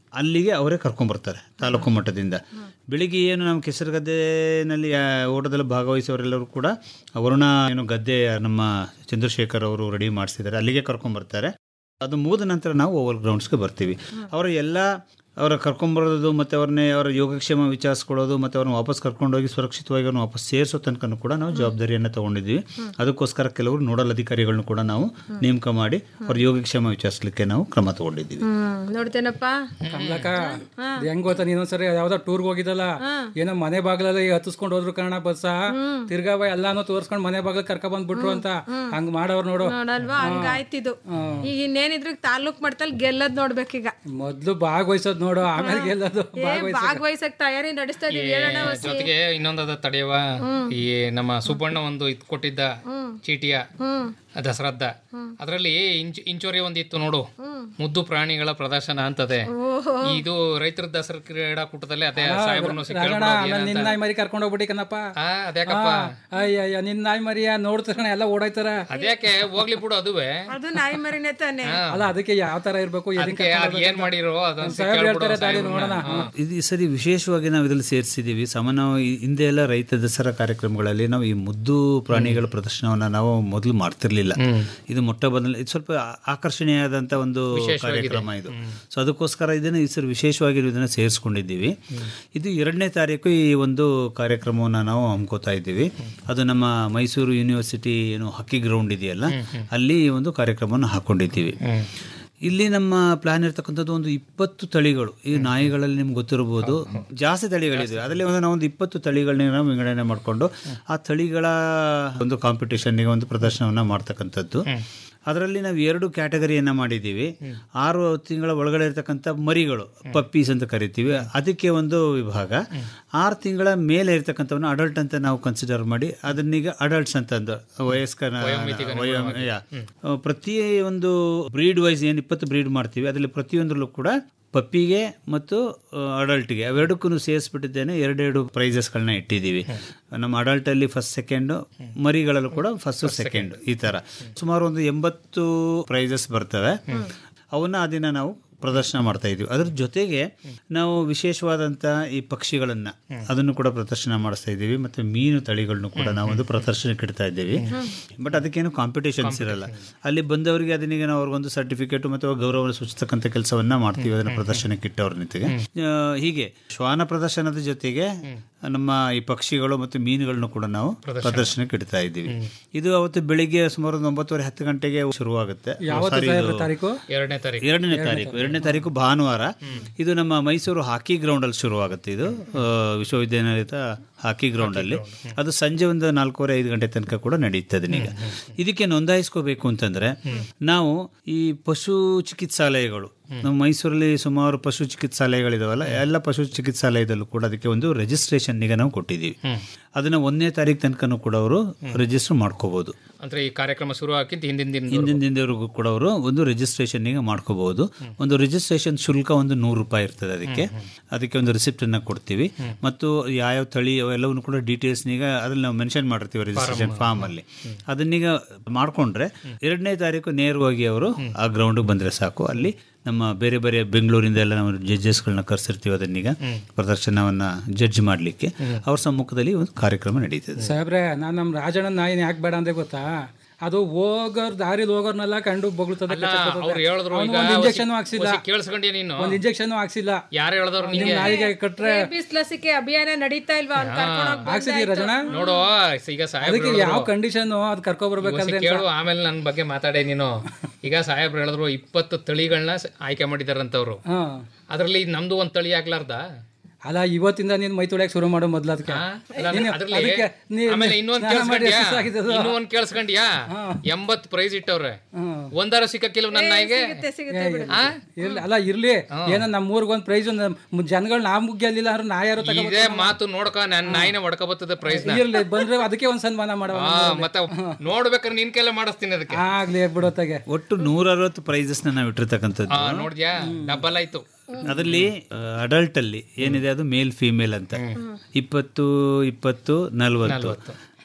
ಅಲ್ಲಿಗೆ ಅವರೇ ಕರ್ಕೊಂಬರ್ತಾರೆ ತಾಲೂಕು ಮಟ್ಟದಿಂದ ಬೆಳಿಗ್ಗೆ ಏನು ನಮ್ಮ ಕೆಸರು ಗದ್ದೆನಲ್ಲಿ ಆ, ಓಟದಲ್ಲಿ ಭಾಗವಹಿಸೋರೆಲ್ಲರೂ ಕೂಡ ವರುಣ ಏನು ಗದ್ದೆ ನಮ್ಮ ಚಂದ್ರಶೇಖರ್ ಅವರು ರೆಡಿ ಮಾಡಿಸಿದ್ದಾರೆ ಅಲ್ಲಿಗೆ ಕರ್ಕೊಂಬರ್ತಾರೆ ಅದು ಮುಗಿದ ನಂತರ ನಾವು ಓವರ್ ಗ್ರೌಂಡ್ಸ್ಗೆ ಬರ್ತೀವಿ ಅವರ ಎಲ್ಲ ಅವರ ಕರ್ಕೊಂಬರೋದು ಮತ್ತು ಅವ್ರನ್ನೇ ಅವರ ಯೋಗಕ್ಷೇಮ ವಿಚಾರಿಸ್ಕೊಳ್ಳೋದು ಮತ್ತು ಅವ್ರನ್ನ ವಾಪಸ್ ಕರ್ಕೊಂಡೋಗಿ ಸುರಕ್ಷಿತವಾಗಿ ಅವ್ರನ್ನ ವಾಪಸ್ ಸೇರಿಸೋ ತನಕ ಕೂಡ ನಾವು ಜವಾಬ್ದಾರಿಯನ್ನು ತೊಗೊಂಡಿದ್ದೀವಿ ಅದಕ್ಕೋಸ್ಕರ ಕೆಲವರು ನೋಡಲ್ ಅಧಿಕಾರಿಗಳನ್ನ ಕೂಡ ನಾವು ನೇಮಕ ಮಾಡಿ ಅವ್ರ ಯೋಗಕ್ಷೇಮ ವಿಚಾರಿಸಲಿಕ್ಕೆ ನಾವು ಕ್ರಮ ತಗೊಂಡಿದ್ದೀವಿ ಹ್ಮ್ ನೋಡ್ತೇನಪ್ಪ ಕಮಲಕ್ಕ ಅದ್ ಹೆಂಗ್ ಗೊತ್ತಾ ನೀನೊಂದ್ಸರಿ ಯಾವ್ದೋ ಟೂರ್ಗೆ ಹೋಗಿದ್ದಲ್ಲ ಏನೋ ಮನೆ ಬಾಗ್ಲಲ್ಲಿ ಹತ್ತಿಸ್ಕೊಂಡು ಹೋದ್ರು ಕಾರಣ ಬಸ್ಸ ತಿರ್ಗಾ ಬಾ ಎಲ್ಲಾನು ತೋರ್ಸ್ಕೊಂಡು ಮನೆ ಬಾಗ್ಲ ಕರ್ಕ ಬಂದ್ಬಿಟ್ರು ಅಂತ ಹಂಗ್ ಮಾಡವ್ರು ನೋಡು ನೋಡಲ್ವಾ ಹಂಗಾಯ್ತಿದು ಈಗ ಇನ್ನೇನಿದ್ರು ತಾಲೂಕ್ ಮಟ್ಟದಲ್ಲಿ ಗೆಲ್ಲದ್ ನೋಡ್ಬೇಕೀಗ ಮೊದ್ಲು ಭಾಗವಹಿಸೋದ್ ನೋಡು ಆಮೇಲೆ ಗೆಲ್ಲೋದು ಏ ಭಾಗವಹಿಸಕ್ ತಯಾರಿ ನಡೆಸ್ತಾ ಇದೀವಿ ಹೇಳೋಣ ವಸಿ. ಜೊತೆಗೆ ಇನ್ನೊಂದದ ತಡೆಯವ ಈ ನಮ್ಮ ಸುಬ್ಬಣ್ಣ ಒಂದು ಇದ್ ಕೊಟ್ಟಿದ್ದ ಚೀಟಿಯ ದಸರದ್ದ ಅದರಲ್ಲಿ ಇಂಚ್ ಇಂಚೋರಿ ಒಂದು ಇತ್ತು ನೋಡು ಮುದ್ದು ಪ್ರಾಣಿಗಳ ಪ್ರದರ್ಶನ ಅಂತದೆ ಇದು ರೈತರ ದಸರಾ ಕ್ರೀಡಾಕೂಟದಲ್ಲಿ ಅದೇ ಸಾಹೇಬ್ರನ್ನು ರಾಜಣ್ಣ ಆಮೇಲೆ ನಿನ್ನ ನಾಯಿ ಮರಿ ಕರ್ಕೊಂಡು ಹೋಗ್ಬಿಟ್ಟಿ ಕಣಪ್ಪ ಅದ್ಯಾಕಪ್ಪ ಅಯ್ಯ ನಿನ್ನ ನಾಯಿ ಮರಿಯ ನೋಡ್ತಕ್ಷಣ ಎಲ್ಲ ಓಡಾಯ್ತಾರ ಅದ್ಯಾಕೆ ಹೋಗ್ಲಿ ಬಿಡು ಅದುವೆ ಅದು ನಾಯಿ ಮರಿನೇ ತಾನೆ ಅಲ್ಲ ಅದಕ್ಕೆ ಯಾವ ತರ ಇರ್ಬೇಕು ಎದಕ್ಕೆ ಅದಕ್ಕೆ ಅದ್ ಏನ್ ಮಾಡಿರೋ ಅದನ್ನ ಸಾಹೇಬ್ರು ಹೇಳ್ತಾರೆ ದಾರಿ ನೋಡೋಣ ಇದು ಈ ಸರಿ ವಿಶೇಷವಾಗಿ ನಾವು ಇದರಲ್ಲಿ ಸೇರಿಸಿದ್ದೀವಿ ಸಾಮಾನ್ಯ ನಾವು ಈ ಹಿಂದೆ ಎಲ್ಲ ರೈತ ದಸರಾ ಕಾರ್ಯಕ್ರಮಗಳಲ್ಲಿ ನಾವು ಈ ಮುದ್ದು ಪ್ರಾಣಿಗಳ ಪ್ರದರ್ಶನವನ್ನು ನಾವು ಮೊದಲು ಮಾಡ್ತಿರ್ಲಿಲ್ಲ ಇದು ಮೊಟ್ಟ ಮೊದಲ ಇದು ಸ್ವಲ್ಪ ಆ- ಆಕರ್ಷಣೀಯವಾದಂಥ ಒಂದು ಕಾರ್ಯಕ್ರಮ ಇದು ಸೊ ಅದಕ್ಕೋಸ್ಕರ ಇದನ್ನು ಈ ಸರಿ ವಿಶೇಷವಾಗಿ ಇದನ್ನು ಸೇರಿಸ್ಕೊಂಡಿದ್ದೀವಿ ಇದು ಎರಡನೇ ತಾರೀಕು ಈ ಒಂದು ಕಾರ್ಯಕ್ರಮವನ್ನು ನಾವು ಹಮ್ಕೋತಾ ಇದ್ದೀವಿ ಅದು ನಮ್ಮ ಮೈಸೂರು ಯೂನಿವರ್ಸಿಟಿ ಏನು ಹಾಕಿ ಗ್ರೌಂಡ್ ಇದೆಯಲ್ಲ ಅಲ್ಲಿ ಈ ಒಂದು ಕಾರ್ಯಕ್ರಮವನ್ನು ಹಾಕೊಂಡಿದ್ದೀವಿ ಇಲ್ಲಿ ನಮ್ಮ ಪ್ಲಾನ್ ಇರ್ತಕ್ಕಂಥದ್ದು ಒಂದು ಇಪ್ಪತ್ತು ತಳಿಗಳು ಈ ನಾಯಿಗಳಲ್ಲಿ ನಿಮ್ಗೆ ಗೊತ್ತಿರಬಹುದು ಜಾಸ್ತಿ ತಳಿಗಳಿದೆ ಅದರಲ್ಲಿ ಒಂದು ನಾವು ಒಂದು ಇಪ್ಪತ್ತು ತಳಿಗಳನ್ನ ನಾವು ವಿಂಗಡಣೆ ಮಾಡಿಕೊಂಡು ಆ ತಳಿಗಳ ಒಂದು ಕಾಂಪಿಟೇಷನ್ಗೆ ಒಂದು ಪ್ರದರ್ಶನವನ್ನು ಮಾಡ್ತಕ್ಕಂಥದ್ದು ಅದರಲ್ಲಿ ನಾವು ಎರಡು ಕ್ಯಾಟಗರಿಯನ್ನು ಮಾಡಿದ್ದೀವಿ ಆರು ತಿಂಗಳ ಒಳಗಡೆ ಇರ್ತಕ್ಕಂಥ ಮರಿಗಳು ಪಪ್ಪೀಸ್ ಅಂತ ಕರಿತೀವಿ ಅದಕ್ಕೆ ಒಂದು ವಿಭಾಗ ಆರು ತಿಂಗಳ ಮೇಲೆ ಇರ್ತಕ್ಕಂಥವನ್ನ ಅಡಲ್ಟ್ ಅಂತ ನಾವು ಕನ್ಸಿಡರ್ ಮಾಡಿ ಅದನ್ನೀಗ ಅಡಲ್ಟ್ಸ್ ಅಂತಂದು ವಯಸ್ಕರ ವಯೋ ಯಾ. ಪ್ರತಿ ಒಂದು ಬ್ರೀಡ್ ವೈಸ್ ಏನು ಇಪ್ಪತ್ತು ಬ್ರೀಡ್ ಮಾಡ್ತೀವಿ ಅದರಲ್ಲಿ ಪ್ರತಿಯೊಂದರಲ್ಲೂ ಕೂಡ ಪಪ್ಪಿಗೆ ಮತ್ತು ಅಡಲ್ಟ್ಗೆ ಅವೆರಡಕ್ಕೂ ಸೇರಿಸ್ಬಿಟ್ಟಿದ್ದೇನೆ ಎರಡೆರಡು ಪ್ರೈಸಸ್ಗಳನ್ನ ಇಟ್ಟಿದ್ದೀವಿ ನಮ್ಮ ಅಡಲ್ಟಲ್ಲಿ ಫಸ್ಟ್ ಸೆಕೆಂಡು ಮರಿಗಳಲ್ಲೂ ಕೂಡ ಫಸ್ಟ್ ಸೆಕೆಂಡ್ ಈ ಥರ ಸುಮಾರು ಒಂದು ಎಂಬತ್ತು ಪ್ರೈಸಸ್ ಬರ್ತವೆ ಅವನ್ನ ಆ ದಿನ ನಾವು ಪ್ರದರ್ಶನ ಮಾಡ್ತಾ ಇದ್ವಿ ಅದ್ರ ಜೊತೆಗೆ ನಾವು ವಿಶೇಷವಾದಂಥ ಈ ಪಕ್ಷಿಗಳನ್ನು ಅದನ್ನು ಕೂಡ ಪ್ರದರ್ಶನ ಮಾಡಿಸ್ತಾ ಇದ್ದೀವಿ ಮತ್ತು ಮೀನು ತಳಿಗಳನ್ನು ಕೂಡ ನಾವು ಒಂದು ಪ್ರದರ್ಶನಕ್ಕೆ ಇಡ್ತಾ ಇದ್ದೀವಿ ಬಟ್ ಅದಕ್ಕೇನು ಕಾಂಪಿಟೇಷನ್ಸ್ ಇರಲ್ಲ ಅಲ್ಲಿ ಬಂದವರಿಗೆ ಅದನ್ನೀಗ ನಾವು ಅವ್ರಿಗೊಂದು ಸರ್ಟಿಫಿಕೇಟ್ ಮತ್ತು ಗೌರವ ಸೂಚಿಸ್ತಕ್ಕಂಥ ಕೆಲಸವನ್ನ ಮಾಡ್ತೀವಿ ಅದನ್ನು ಪ್ರದರ್ಶನಕ್ಕೆ ಇಟ್ಟವ್ರ ನಿಂತಿಗೆ ಆ, ಹೀಗೆ ಶ್ವಾನ ಪ್ರದರ್ಶನದ ಜೊತೆಗೆ ನಮ್ಮ ಈ ಪಕ್ಷಿಗಳು ಮತ್ತು ಮೀನುಗಳನ್ನು ಕೂಡ ನಾವು ಪ್ರದರ್ಶನಕ್ಕೆ ಇಡ್ತಾ ಇದ್ದೀವಿ ಇದು ಅವತ್ತು ಬೆಳಿಗ್ಗೆ ಸುಮಾರು ಒಂದು ಒಂಬತ್ತುವರೆ ಹತ್ತು ಗಂಟೆಗೆ ಶುರುವಾಗುತ್ತೆ ಯಾವತ್ತು Sorry, ಸಾಹೇಬ್ರೆ ಇದು- ತಾರೀಕು? ಎರಡನೇ ತಾರೀಕು ಎರಡನೇ ತಾರೀಕು ಎರಡನೇ ತಾರೀಕು ಭಾನುವಾರ ಇದು ನಮ್ಮ ಮೈಸೂರು ಹಾಕಿ ಗ್ರೌಂಡ್ ಅಲ್ಲಿ ಶುರುವಾಗುತ್ತೆ ಇದು ಆ, ವಿಶ್ವವಿದ್ಯಾನಿಲಯದ ಹಾಕಿ ಗ್ರೌಂಡ್ ಅಲ್ಲಿ ಅದು ಸಂಜೆ ಒಂದು ನಾಲ್ಕೂವರೆ ಐದು ಗಂಟೆ ತನಕ ಕೂಡ ನಡೆಯುತ್ತದೆ ಈಗ ಇದಕ್ಕೆ ನೋಂದಾಯಿಸ್ಕೋಬೇಕು ಅಂತಂದ್ರೆ ನಾವು ಈ ಪಶು ಚಿಕಿತ್ಸಾಲಯಗಳು ನಮ್ಮ ಮೈಸೂರಲ್ಲಿ ಸುಮಾರು ಪಶು ಚಿಕಿತ್ಸಾಲಯಗಳಿದಾವಲ್ಲ ಎಲ್ಲ ಪಶು ಚಿಕಿತ್ಸಾಲಯದಲ್ಲೂ ಕೂಡ ಅದಕ್ಕೆ ಒಂದು ರಿಜಿಸ್ಟ್ರೇಷನ್ ಈಗ ನಾವು ಕೊಟ್ಟಿದ್ದೀವಿ ಅದನ್ನ ಒಂದನೇ ತಾರೀಕು ತನಕನೂ ಕೂಡ ಅವರು ರಿಜಿಸ್ಟರ್ ಮಾಡ್ಕೋಬಹುದು ಅಂದ್ರೆ ಈ ಕಾರ್ಯಕ್ರಮ ಶುರು ಹಾಕಿದ್ದು ಹಿಂದಿನ ದಿನ ಹಿಂದಿನ ದಿನದವರೆಗೂ ಕೂಡ ಅವರು ಒಂದು ರಿಜಿಸ್ಟ್ರೇಷನ್ ಈಗ ಮಾಡ್ಕೋಬಹುದು ಒಂದು ರಿಜಿಸ್ಟ್ರೇಷನ್ ಶುಲ್ಕ ಒಂದು ನೂರು ರೂಪಾಯಿ ಇರ್ತದೆ ಅದಕ್ಕೆ ಅದಕ್ಕೆ ಒಂದು ರಿಸಿಪ್ಟ್ ಅನ್ನ ಕೊಡ್ತೀವಿ ಮತ್ತು ಯಾವ್ಯಾವ ತಳಿ ಅವೆಲ್ಲವನ್ನು ಕೂಡ ಡೀಟೇಲ್ಸ್ ಈಗ ಅದ್ರಲ್ಲಿ ನಾವು ಮೆನ್ಷನ್ ಮಾಡಿರ್ತೀವಿ ರಿಜಿಸ್ಟ್ರೇಷನ್ ಫಾರ್ಮ್ ಅಲ್ಲಿ ಅದನ್ನೀಗ ಮಾಡ್ಕೊಂಡ್ರೆ ಎರಡನೇ ತಾರೀಕು ನೇರವಾಗಿ ಅವರು ಆ ಗ್ರೌಂಡ್ ಬಂದ್ರೆ ಸಾಕು ಅಲ್ಲಿ ನಮ್ಮ ಬೇರೆ ಬೇರೆ ಬೆಂಗಳೂರಿಂದ ಎಲ್ಲ ನಾವು ಜಡ್ಜಸ್ಗಳನ್ನ ಕರೆಸಿರ್ತೀವಿ ಅದನ್ನೀಗ ಪ್ರದರ್ಶನವನ್ನ ಜಡ್ಜ್ ಮಾಡಲಿಕ್ಕೆ ಅವ್ರ ಸಮ್ಮುಖದಲ್ಲಿ ಒಂದು ಕಾರ್ಯಕ್ರಮ ನಡೀತದೆ ಸಾಹೇಬ್ರೆ ನಾನು ನಮ್ಮ ರಾಜಣ್ಣ ನಾಯಿನ ಯಾಕೆ ಬೇಡ ಅಂದೆ ಗೊತ್ತಾ ಅದು ಹೋಗೋರ್ ದಾರಿಲಿ ಹೋಗೋರ್ನೆಲ್ಲ ಕಂಡು ಬೊಗಳ್ತದೆ ಅಲ್ಲ, ಅವ್ರು ಹೇಳಿದ್ರು ಈಗ ಒಂದು ಇಂಜೆಕ್ಷನ್ ಹಾಕ್ಸಿಲ್ಲ ಹೊಸಿ ಕೇಳಿಸ್ಕೊಂಡ್ಯಾ ನೀನು ಒಂದು ಇಂಜೆಕ್ಷನ್ ಹಾಕ್ಸಿಲ್ಲ ಯಾರು ಹೇಳಿದವ್ರು ನಿಮ್ ನಿಂಗೆ ನಾಯಿಗೆ ಕಟ್ರೆ ರೇಬಿಸ್ ಲಸಿಕೆ ಅಭಿಯಾನ ನಡೀತಾ ಇಲ್ವಾ ಅವ್ನ್ ಕರ್ಕೊಂಡ್ ಹೋಗ್ ಹಾಕ್ಸಿದೀಯ ಬಂದಾಯ್ತು. ರಜನ ನೋಡು ಈಗ ಸಾಹೇಬ್ರು ಅದಕ್ಕೆ ಯಾವ ಹೇಳಿದ್ರು. ಕಂಡೀಷನ್ ಅದ್ ಕರ್ಕೊ ಬರ್ಬೇಕಾದ್ರೆ ಹೊಸಿ ಕೇಳು ಆಮೇಲೆ ನನ್ನ ಬಗ್ಗೆ ಮಾತಾಡೆ ನೀನು ಈಗ ಸಾಹೇಬ್ರು ಹೇಳಿದ್ರು ಇಪ್ಪತ್ತು ತಳಿಗಳನ್ನ ಆಯ್ಕೆ ಮಾಡಿದಾರಂತವ್ರು ಹಾ ಅದ್ರಲ್ಲಿ ನಮ್ದು ಒಂದ್ ತಳಿ ಆಗ್ಲಾರ್ದ ಅಲ್ಲ ಇವತ್ತಿಂದ ನೀನ್ ಮೈ ತೊಳೆಯಕ್ ಶುರು ಮಾಡೋ ಮೊದ್ಲು ಅದಕ್ಕೆ ಅಲ್ಲ, ನೀನು ಅದ್ರಲ್ಲಿ ಅದಕ್ಕೆ ನೀ- ಆಮೇಲೆ ಇನ್ನೊಂದ್ ಸ್ನಾನ ಮಾಡಿ ಕೇಳಿಸ್ಕೊಂಡ್ಯಾ ಎಷ್ಟು ಸಾಕಿದ್ದದು? ಇನ್ನೂ ಒಂದ್ ಕೇಳಿಸ್ಕೊಂಡ್ಯಾ ಎಂಬತ್ ಪ್ರೈಸ್ ಇಟ್ಟವ್ರೆ ಒಂದಾರ ಸಿಕ್ಕಕ್ಕಿಲ್ವ ನನ್ನ ನಾಯಿಗೆ ಸಿಗುತ್ತೆ ಸಿಗುತ್ತೆ ಬಿಡು ಆ? ಇರ್ಲಿ ಅಲ್ಲ ಇರ್ಲಿ ಏನೋ ನಮ್ಮ ಊರ್ಗ್ ಒಂದ್ ಪ್ರೈಸ್ ಜನಗಳು ನಾ ಗೆಲ್ಲಿಲ್ಲ ಅಂದ್ರೆ ನಾ ಯಾರು ತಗೋ ಇದೇ ಮಾತು ನೋಡ್ಕ ನನ್ ನಾಯಿನ ಹೊಡ್ಕ ಬರ್ತದೆ ಪ್ರೈಸ್ ನ ಇರ್ಲಿ ಬಂದ್ರೆ ಅದಕ್ಕೆ ಒಂದ್ ಸನ್ಮಾನ ಮಾಡೋ ಆ, ಮತ್ತೆ ನೋಡ್ಬೇಕಾದ್ರೆ ನಿನ್ ಕೈಲೇ ಮಾಡಿಸ್ತೀನಿ ಅದಕ್ಕೆ ಆಗ್ಲಿ ಬಿಡೋತ್ತಾಗೆ ಒಟ್ಟು ನೂರ ಅರವತ್ತು ಪ್ರೈಸಸ್ನ ನಾವು ಇಟ್ಟಿರ್ತಕ್ಕಂಥದ್ದು ಆ, ನೋಡ್ದ್ಯಾ ಡಬಲ್ ಆಯ್ತು ಅದರಲ್ಲಿ ಅಡಲ್ಟ್ ಅಲ್ಲಿ ಏನಿದೆ ಅದು ಮೇಲ್ ಫಿಮೇಲ್ ಅಂತ ಇಪ್ಪತ್ತು ಇಪ್ಪತ್ತು ನಲ್ವತ್ತು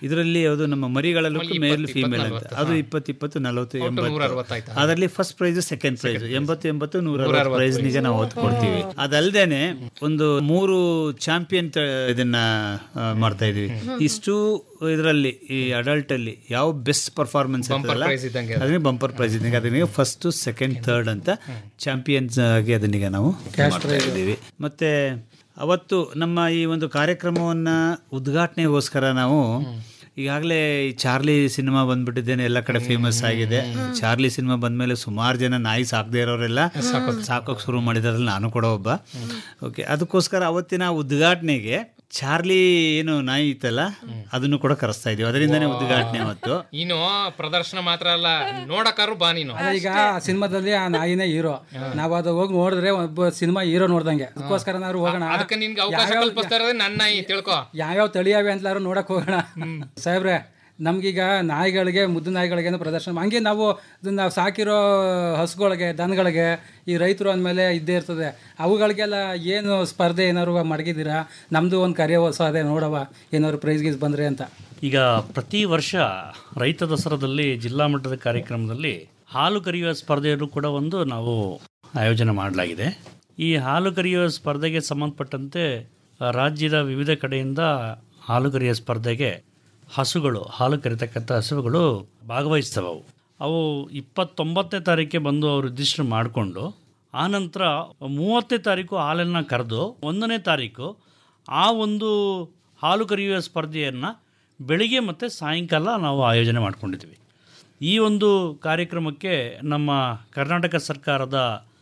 ಇದರಲ್ಲಿ ಯಾವುದು ನಮ್ಮ ಮರಿಗಳಲ್ಲೂ ಅಲ್ಲಿ ಮೇಲ್ ಇಪ್ಪತ್ತು, ಫೀಮೇಲ್ ಅಂತ ಇಪ್ಪತ್ತು, ಅದು ಹಾ. ಇಪ್ಪತ್ತು ಇಪ್ಪತ್ತು ನಲವತ್ತು ಒಟ್ಟು ನೂರ ಎಂಬತ್ತು ಅರವತ್ತಾಯ್ತಾ? ಅದರಲ್ಲಿ ಫಸ್ಟ್ ಪ್ರೈಸ್ ಸೆಕೆಂಡ್ ಪ್ರೈಸ್ ಎಂಬತ್ತು ಎಂಬತ್ತು ನೂರ ನೂರ ಅರವತ್ತು ಅರವತ್ತು ಪ್ರೈಸ್ನಿಗೆ ನಾವು ಒತ್ತು ಕೊಡ್ತೀವಿ ಅದಲ್ದೇನೆ ಒಂದು ಮೂರು ಚಾಂಪಿಯನ್ ಇದನ್ನ ಆ, ಮಾಡ್ತಾ ಇದೀವಿ ಇಷ್ಟು ಇದರಲ್ಲಿ ಈ ಅಡಲ್ಟ್ ಅಲ್ಲಿ ಯಾವ ಬೆಸ್ಟ್ ಪರ್ಫಾರ್ಮೆನ್ಸ್ Bumper prize ಇದ್ದಂಗೆ ಅದು. ಅದನ್ನೇ ಬಂಪರ್ ಪ್ರೈಸ್ ಇದ್ದಂಗೆ ಅದನ್ನ ಫಸ್ಟ್ ಸೆಕೆಂಡ್ ಥರ್ಡ್ ಅಂತ ಚಾಂಪಿಯನ್ಸ್ ಆಗಿ ಅದನ್ನೀಗ ನಾವು ಮಾಡ್ತಾ ಇದ್ದೀವಿ ಮತ್ತೆ ಅವತ್ತು ನಮ್ಮ ಈ ಒಂದು ಕಾರ್ಯಕ್ರಮವನ್ನ ಉದ್ಘಾಟನೆಗೋಸ್ಕರ ನಾವು ಈಗಾಗಲೇ ಈ ಚಾರ್ಲಿ ಸಿನಿಮಾ ಬಂದ್ಬಿಟ್ಟಿದ್ದೇನೆ ಎಲ್ಲ ಕಡೆ ಫೇಮಸ್ ಆಗಿದೆ ಚಾರ್ಲಿ ಸಿನಿಮಾ ಬಂದ್ಮೇಲೆ ಸುಮಾರು ಜನ ನಾಯಿ ಸಾಕದೇ ಇರೋರೆಲ್ಲ ಸಾಕೋಕ್ ಶುರು ಮಾಡಿದ್ರಲ್ಲಿ ನಾನು ಕೂಡ ಒಬ್ಬ ಓಕೆ ಅದಕ್ಕೋಸ್ಕರ ಅವತ್ತಿನ ಉದ್ಘಾಟನೆಗೆ ಚಾರ್ಲಿ ಏನು ನಾಯಿ ಇತ್ತಲ್ಲ ಅದನ್ನು ಕೂಡ ಕರೆಸ್ತಾ ಇದೀವಿ ಅದರಿಂದನೇ ಉದ್ಘಾಟನೆ ಅವತ್ತು ಇನ್ನು ಪ್ರದರ್ಶನ ಮಾತ್ರ ಅಲ್ಲ ನೋಡಕ್ಕಾರು ಬಾ ನೀನು ಅದೇ ಈಗ ಆ ಸಿನಿಮಾದಲ್ಲಿ ಆ ನಾಯಿನೇ ಹೀರೋ ನಾವ್ ಅದು ಹೋಗಿ ನೋಡಿದ್ರೆ ಒಬ್ಬ ಸಿನಿಮಾ ಹೀರೋ ನೋಡ್ದಂಗೆ ಅದಕ್ಕೋಸ್ಕರ ನಾವು ಹೋಗೋಣ ಅದಕ್ಕೆ ನಿನ್ಗೆ ಅವಕಾಶ ಯಾವ್ಯಾವ- ಕಲ್ಪಿಸ್ತಾ ಇರೋದೇ ನನ್ನ ನಾಯಿ ತಿಳ್ಕೊ ಯಾವ್ಯಾವ ತಳಿಯಾವೆ ಅಂತಲಾರು ನೋಡಕ್ ಹೋಗೋಣ ಸಾಹೇಬ್ರೆ ನಮ್ಗೀಗ ನಾಯಿಗಳಿಗೆ ಮುದ್ದು ನಾಯಿಗಳಿಗೆ ಪ್ರದರ್ಶನ ಹಂಗೆ ನಾವು ಇದನ್ನ ನಾವು ಸಾಕಿರೋ ಹಸುಗಳಿಗೆ ದನಗಳಿಗೆ ಈ ರೈತರು ಅಂದಮೇಲೆ ಇದ್ದೇ ಇರ್ತದೆ ಅವುಗಳಿಗೆಲ್ಲ ಏನು ಸ್ಪರ್ಧೆ ಏನಾದ್ರು ಮಡಗಿದ್ದೀರಾ ನಮ್ದು ಒಂದು ಕರಿಯ ಹೊಸ ಅದೇ ನೋಡವ ಏನಾದ್ರು ಪ್ರೈಸ್ ಗೀಸ್ ಬಂದ್ರೆ ಅಂತ ಈಗ ಪ್ರತಿ ವರ್ಷ ರೈತ ದಸರಾದಲ್ಲಿ ಜಿಲ್ಲಾ ಮಟ್ಟದ ಕಾರ್ಯಕ್ರಮದಲ್ಲಿ ಹಾಲು ಕರೆಯುವ ಸ್ಪರ್ಧೆಯನ್ನು ಕೂಡ ಒಂದು ನಾವು ಆಯೋಜನೆ ಮಾಡಲಾಗಿದೆ ಈ ಹಾಲು ಕರೆಯುವ ಸ್ಪರ್ಧೆಗೆ ಸಂಬಂಧಪಟ್ಟಂತೆ ಆ, ರಾಜ್ಯದ ವಿವಿಧ ಕಡೆಯಿಂದ ಹಾಲು ಕರೆಯುವ ಸ್ಪರ್ಧೆಗೆ ಹಸುಗಳು ಹಾಲು ಕರಿತಕ್ಕಂಥ ಹಸುಗಳು ಭಾಗವಹಿಸ್ತವೆ ಅವು ಅವು ಇಪ್ಪತ್ತೊಂಬತ್ತನೇ ತಾರೀಕಿಗೆ ಬಂದು ಅವರು ರಿಜಿಸ್ಟರ್ ಮಾಡಿಕೊಂಡು ಆನಂತರ ಮೂವತ್ತನೇ ತಾರೀಕು ಹಾಲನ್ನು ಕರೆದು ಒಂದನೇ ತಾರೀಕು ಆ ಒಂದು ಹಾಲು ಕರೆಯುವ ಸ್ಪರ್ಧೆಯನ್ನು ಬೆಳಿಗ್ಗೆ ಮತ್ತು ಸಾಯಂಕಾಲ ನಾವು ಆಯೋಜನೆ ಮಾಡ್ಕೊಂಡಿದ್ದೀವಿ ಈ ಒಂದು ಕಾರ್ಯಕ್ರಮಕ್ಕೆ ನಮ್ಮ ಕರ್ನಾಟಕ ಸರ್ಕಾರದ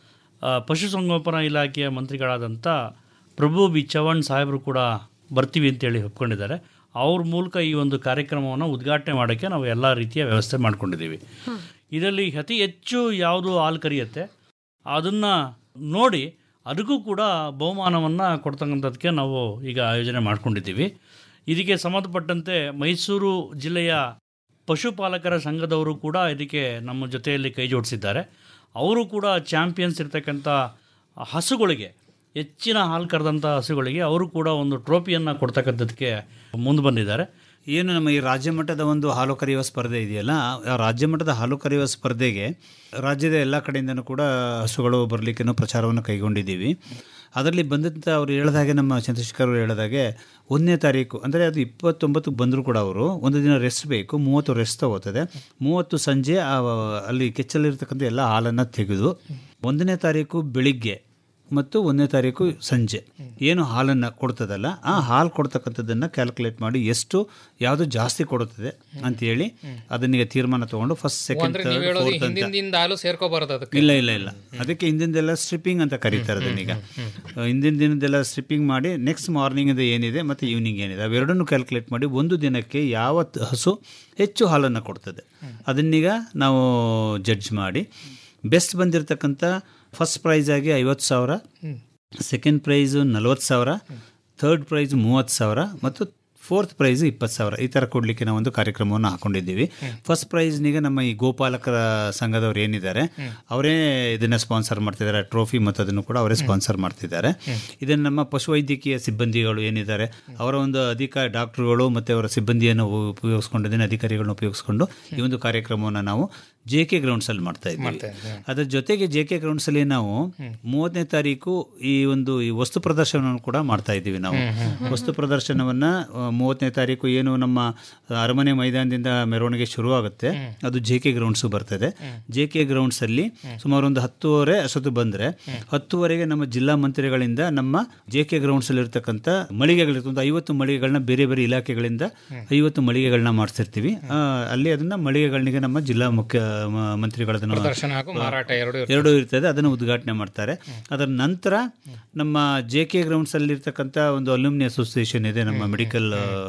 ಆ, ಪಶುಸಂಗೋಪನಾ ಇಲಾಖೆಯ ಮಂತ್ರಿಗಳಾದಂಥ ಪ್ರಭು ಬಿ ಚವ್ಹಾಣ್ ಸಾಹೇಬರು ಕೂಡ ಬರ್ತೀವಿ ಅಂತೇಳಿ ಒಪ್ಕೊಂಡಿದ್ದಾರೆ ಅವ್ರ ಮೂಲಕ ಈ ಒಂದು ಕಾರ್ಯಕ್ರಮವನ್ನು ಉದ್ಘಾಟನೆ ಮಾಡೋಕ್ಕೆ ನಾವು ಎಲ್ಲ ರೀತಿಯ ವ್ಯವಸ್ಥೆ ಮಾಡ್ಕೊಂಡಿದ್ದೀವಿ ಇದರಲ್ಲಿ ಅತಿ ಹೆಚ್ಚು ಯಾವುದು ಹಾಲು ಕರಿಯುತ್ತೆ ಅದನ್ನು ನೋಡಿ ಅದಕ್ಕೂ ಕೂಡ ಬಹುಮಾನವನ್ನು ಕೊಡ್ತಕ್ಕಂಥದ್ದಕ್ಕೆ ನಾವು ಈಗ ಆಯೋಜನೆ ಮಾಡ್ಕೊಂಡಿದ್ದೀವಿ ಇದಕ್ಕೆ ಸಂಬಂಧಪಟ್ಟಂತೆ ಮೈಸೂರು ಜಿಲ್ಲೆಯ ಪಶುಪಾಲಕರ ಸಂಘದವರು ಕೂಡ ಇದಕ್ಕೆ ನಮ್ಮ ಜೊತೆಯಲ್ಲಿ ಕೈ ಜೋಡಿಸಿದ್ದಾರೆ ಅವರು ಕೂಡ ಚಾಂಪಿಯನ್ಸ್ ಇರ್ತಕ್ಕಂಥ ಹಸುಗಳಿಗೆ ಹೆಚ್ಚಿನ ಹಾಲು ಕರೆದಂಥ ಹಸುಗಳಿಗೆ ಅವರು ಕೂಡ ಒಂದು ಟ್ರೋಫಿಯನ್ನು ಕೊಡ್ತಕ್ಕಂಥದ್ದಕ್ಕೆ ಮುಂದೆ ಬಂದಿದ್ದಾರೆ ಏನು ನಮ್ಮ ಈ ರಾಜ್ಯ ಮಟ್ಟದ ಒಂದು ಹಾಲು ಕರೆಯುವ ಸ್ಪರ್ಧೆ ಇದೆಯಲ್ಲ ಆ ರಾಜ್ಯ ಮಟ್ಟದ ಹಾಲು ಕರೆಯುವ ಸ್ಪರ್ಧೆಗೆ ರಾಜ್ಯದ ಎಲ್ಲ ಕಡೆಯಿಂದನೂ ಕೂಡ ಹಸುಗಳು ಬರಲಿಕ್ಕೆ ನಾವು ಪ್ರಚಾರವನ್ನು ಕೈಗೊಂಡಿದ್ದೀವಿ ಅದರಲ್ಲಿ ಬಂದಂಥ ಅವ್ರು ಹೇಳಿದಾಗೆ ನಮ್ಮ ಚಂದ್ರಶೇಖರ್ ಅವರು ಹೇಳಿದಾಗೆ ಒಂದನೇ ತಾರೀಕು ಅಂದರೆ ಅದು ಇಪ್ಪತ್ತೊಂಬತ್ತು ಬಂದರೂ ಕೂಡ ಅವರು ಒಂದು ದಿನ ರೆಸ್ಟ್ ಬೇಕು ಮೂವತ್ತು ರೆಸ್ಟ್ ತಗೋತದೆ ಮೂವತ್ತು ಸಂಜೆ ಆ ಅಲ್ಲಿ ಕೆಚ್ಚಲಿರ್ತಕ್ಕಂಥ ಎಲ್ಲ ಹಾಲನ್ನು ತೆಗೆದು ಒಂದನೇ ತಾರೀಕು ಬೆಳಿಗ್ಗೆ ಮತ್ತು ಒಂದನೇ ತಾರೀಕು ಸಂಜೆ ಏನು ಹಾಲನ್ನು ಕೊಡ್ತದಲ್ಲ ಆ ಹಾಲು ಕೊಡ್ತಕ್ಕಂಥದ್ದನ್ನು ಕ್ಯಾಲ್ಕುಲೇಟ್ ಮಾಡಿ ಎಷ್ಟು ಯಾವುದು ಜಾಸ್ತಿ ಕೊಡುತ್ತದೆ ಅಂತೇಳಿ ಅದನ್ನೀಗ ತೀರ್ಮಾನ ತಗೊಂಡು ಫಸ್ಟ್ ಸೆಕೆಂಡ್ ಅಂದ್ರೆ ನೀವು ಥರ್ಡ್ ಹೇಳೋದು ಫೋರ್ತ್ ಅಂತ ಹಿಂದಿಂದಿಂದ ಹಾಲು ಸೇರ್ಕೋಬಾರದು ಅದಕ್ಕೆ ಇಲ್ಲ ಇಲ್ಲ ಇಲ್ಲ ಅದಕ್ಕೆ ಹಿಂದಿಂದೆಲ್ಲ ಸ್ಟ್ರಿಪ್ಪಿಂಗ್ ಅಂತ ಕರೀತಾರೆ ಅದನ್ನೀಗ ಹಿಂದಿನ ದಿನದೆಲ್ಲ ಸ್ಟ್ರಿಪ್ಪಿಂಗ್ ಮಾಡಿ ನೆಕ್ಸ್ಟ್ ಮಾರ್ನಿಂಗ್ ಏನಿದೆ ಮತ್ತು ಈವ್ನಿಂಗ್ ಏನಿದೆ ಅವೆರಡನ್ನು ಕ್ಯಾಲ್ಕುಲೇಟ್ ಮಾಡಿ ಒಂದು ದಿನಕ್ಕೆ ಯಾವ ತ- ಹಸು ಹೆಚ್ಚು ಹಾಲನ್ನು ಕೊಡ್ತದೆ ಅದನ್ನೀಗ ನಾವು ಜಡ್ಜ್ ಮಾಡಿ ಬೆಸ್ಟ್ ಬಂದಿರತಕ್ಕಂಥ ಫಸ್ಟ್ ಪ್ರೈಸ್ ಆಗಿ ಐವತ್ತು ಸಾವಿರ ಸೆಕೆಂಡ್ ಪ್ರೈಸು ನಲ್ವತ್ತು ಸಾವಿರ ಥರ್ಡ್ ಪ್ರೈಸ್ ಮೂವತ್ತು ಸಾವಿರ ಮತ್ತು ಫೋರ್ತ್ ಪ್ರೈಸ್ ಇಪ್ಪತ್ತು ಸಾವಿರ ಈ ಥರ ಕೊಡಲಿಕ್ಕೆ ನಾವು ಒಂದು ಕಾರ್ಯಕ್ರಮವನ್ನು ಹಾಕೊಂಡಿದ್ದೀವಿ ಫಸ್ಟ್ ಪ್ರೈಸ್ನಿಗೆ ನಮ್ಮ ಈ ಗೋಪಾಲಕರ ಸಂಘದವ್ರು ಏನಿದ್ದಾರೆ ಅವರೇ ಇದನ್ನು ಸ್ಪಾನ್ಸರ್ ಮಾಡ್ತಿದ್ದಾರೆ ಟ್ರೋಫಿ ಮತ್ತು ಅದನ್ನು ಕೂಡ ಅವರೇ ಸ್ಪಾನ್ಸರ್ ಮಾಡ್ತಿದ್ದಾರೆ ಇದನ್ನು ನಮ್ಮ ಪಶುವೈದ್ಯಕೀಯ ಸಿಬ್ಬಂದಿಗಳು ಏನಿದ್ದಾರೆ ಅವರ ಒಂದು ಅಧಿಕ ಡಾಕ್ಟ್ರುಗಳು ಮತ್ತು ಅವರ ಸಿಬ್ಬಂದಿಯನ್ನು ಉಪಯೋಗಿಸ್ಕೊಂಡು ಇದನ್ನು ಅಧಿಕಾರಿಗಳನ್ನ ಉಪಯೋಗಿಸ್ಕೊಂಡು ಈ ಒಂದು ಕಾರ್ಯಕ್ರಮವನ್ನು ನಾವು ಜೆ ಕೆ ಗ್ರೌಂಡ್ಸಲ್ಲಿ ಮಾಡ್ತಾ ಇದ್ದೀವಿ ಅದರ ಜೊತೆಗೆ ಜೆ ಕೆ ಗ್ರೌಂಡ್ಸಲ್ಲಿ ನಾವು ಮೂವತ್ತನೇ ತಾರೀಕು ಈ ಒಂದು ಈ ವಸ್ತು ಪ್ರದರ್ಶನವನ್ನು ಕೂಡ ಮಾಡ್ತಾ ಇದ್ದೀವಿ ನಾವು ವಸ್ತು ಪ್ರದರ್ಶನವನ್ನು ಮೂವತ್ತನೇ ತಾರೀಕು ಏನು ನಮ್ಮ ಅರಮನೆ ಮೈದಾನದಿಂದ ಮೆರವಣಿಗೆ ಶುರುವಾಗುತ್ತೆ ಅದು ಜೆ ಕೆ ಗ್ರೌಂಡ್ಸು ಬರ್ತದೆ ಜೆ ಕೆ ಗ್ರೌಂಡ್ಸಲ್ಲಿ ಸುಮಾರು ಒಂದು ಹತ್ತುವರೆ ಅಷ್ಟೊತ್ತು ಬಂದರೆ ಹತ್ತುವರೆಗೆ ನಮ್ಮ ಜಿಲ್ಲಾ ಮಂತ್ರಿಗಳಿಂದ ನಮ್ಮ ಜೆ ಕೆ ಗ್ರೌಂಡ್ಸಲ್ಲಿ ಇರ್ತಕ್ಕಂಥ ಮಳಿಗೆಗಳಿರ್ತದೆ ಒಂದು ಐವತ್ತು ಮಳಿಗೆಗಳನ್ನ ಬೇರೆ ಬೇರೆ ಇಲಾಖೆಗಳಿಂದ ಐವತ್ತು ಮಳಿಗೆಗಳನ್ನ ಮಾಡಿಸಿರ್ತೀವಿ ಆ, ಅಲ್ಲಿ ಅದನ್ನ ಮಳಿಗೆಗಳಿಗೆ ನಮ್ಮ ಜಿಲ್ಲಾ ಮುಖ್ಯ ಮ- ಮಂತ್ರಿಗಳದನ್ನು ಪ್ರದರ್ಶನ ಹಾಗೂ ಮಾರಾಟ ಎರಡು ಇರ್ತದೆ. ಎರಡೂ ಇರ್ತದೆ ಅದನ್ನು ಉದ್ಘಾಟನೆ ಮಾಡ್ತಾರೆ ಅದರ ನಂತರ ನಮ್ಮ ಜೆ ಕೆ ಗ್ರೌಂಡ್ಸ್ ಅಲ್ಲಿ ಇರ್ತಕ್ಕಂಥ ಒಂದು ಅಲ್ಯೂಮಿನಿ ಅಸೋಸಿಯೇಷನ್ ಇದೆ ನಮ್ಮ ಮೆಡಿಕಲ್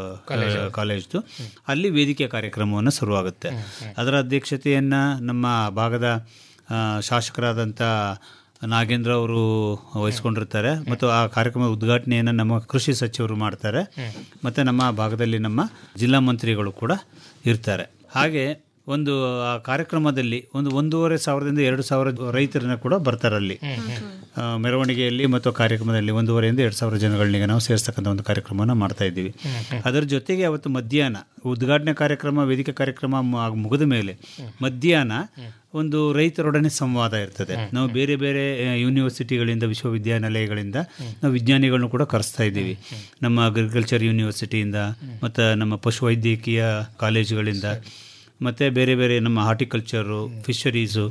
ಕಾಲೇಜ್ದು ಅಲ್ಲಿ ವೇದಿಕೆ ಕಾರ್ಯಕ್ರಮವನ್ನು ಶುರುವಾಗುತ್ತೆ ಅದರ ಅಧ್ಯಕ್ಷತೆಯನ್ನ ನಮ್ಮ ಭಾಗದ ಆ, ಶಾಸಕರಾದಂಥ ನಾಗೇಂದ್ರ ಅವರು ವಹಿಸ್ಕೊಂಡಿರ್ತಾರೆ ಮತ್ತು ಆ ಕಾರ್ಯಕ್ರಮದ ಉದ್ಘಾಟನೆಯನ್ನು ನಮ್ಮ ಕೃಷಿ ಸಚಿವರು ಮಾಡ್ತಾರೆ ಮತ್ತು ನಮ್ಮ ಭಾಗದಲ್ಲಿ ನಮ್ಮ ಜಿಲ್ಲಾ ಮಂತ್ರಿಗಳು ಕೂಡ ಇರ್ತಾರೆ ಹಾಗೆ ಒಂದು ಆ ಕಾರ್ಯಕ್ರಮದಲ್ಲಿ ಒಂದು ಒಂದೂವರೆ ಸಾವಿರದಿಂದ ಎರಡು ಸಾವಿರ ರೈತರನ್ನ ಕೂಡ ಬರ್ತಾರೆ ಅಲ್ಲಿ ಆ, ಮೆರವಣಿಗೆಯಲ್ಲಿ ಮತ್ತು ಕಾರ್ಯಕ್ರಮದಲ್ಲಿ ಒಂದೂವರೆಯಿಂದ ಎರಡು ಸಾವಿರ ಜನಗಳನ್ನ ನಾವು ಸೇರಿಸ್ತಕ್ಕಂಥ ಒಂದು ಕಾರ್ಯಕ್ರಮವನ್ನು ಮಾಡ್ತಾ ಇದ್ದೀವಿ ಅದರ ಜೊತೆಗೆ ಅವತ್ತು ಮಧ್ಯಾಹ್ನ ಉದ್ಘಾಟನೆ ಕಾರ್ಯಕ್ರಮ ವೇದಿಕೆ ಕಾರ್ಯಕ್ರಮ ಮ- ಮುಗಿದ ಮೇಲೆ ಮಧ್ಯಾಹ್ನ ಒಂದು ರೈತರೊಡನೆ ಸಂವಾದ ಇರ್ತದೆ ನಾವು ಬೇರೆ ಬೇರೆ ಆ, ಯೂನಿವರ್ಸಿಟಿಗಳಿಂದ ವಿಶ್ವವಿದ್ಯಾನಿಲಯಗಳಿಂದ ನಾವು ವಿಜ್ಞಾನಿಗಳನ್ನು ಕೂಡ ಕರೆಸ್ತಾ ಇದ್ದೀವಿ ನಮ್ಮ ಅಗ್ರಿಕಲ್ಚರ್ ಯೂನಿವರ್ಸಿಟಿಯಿಂದ ಮತ್ತು ನಮ್ಮ ಪಶುವೈದ್ಯಕೀಯ ಕಾಲೇಜುಗಳಿಂದ ಮತ್ತು ಬೇರೆ ಬೇರೆ ನಮ್ಮ ಹಾರ್ಟಿಕಲ್ಚರು ಫಿಶರೀಸು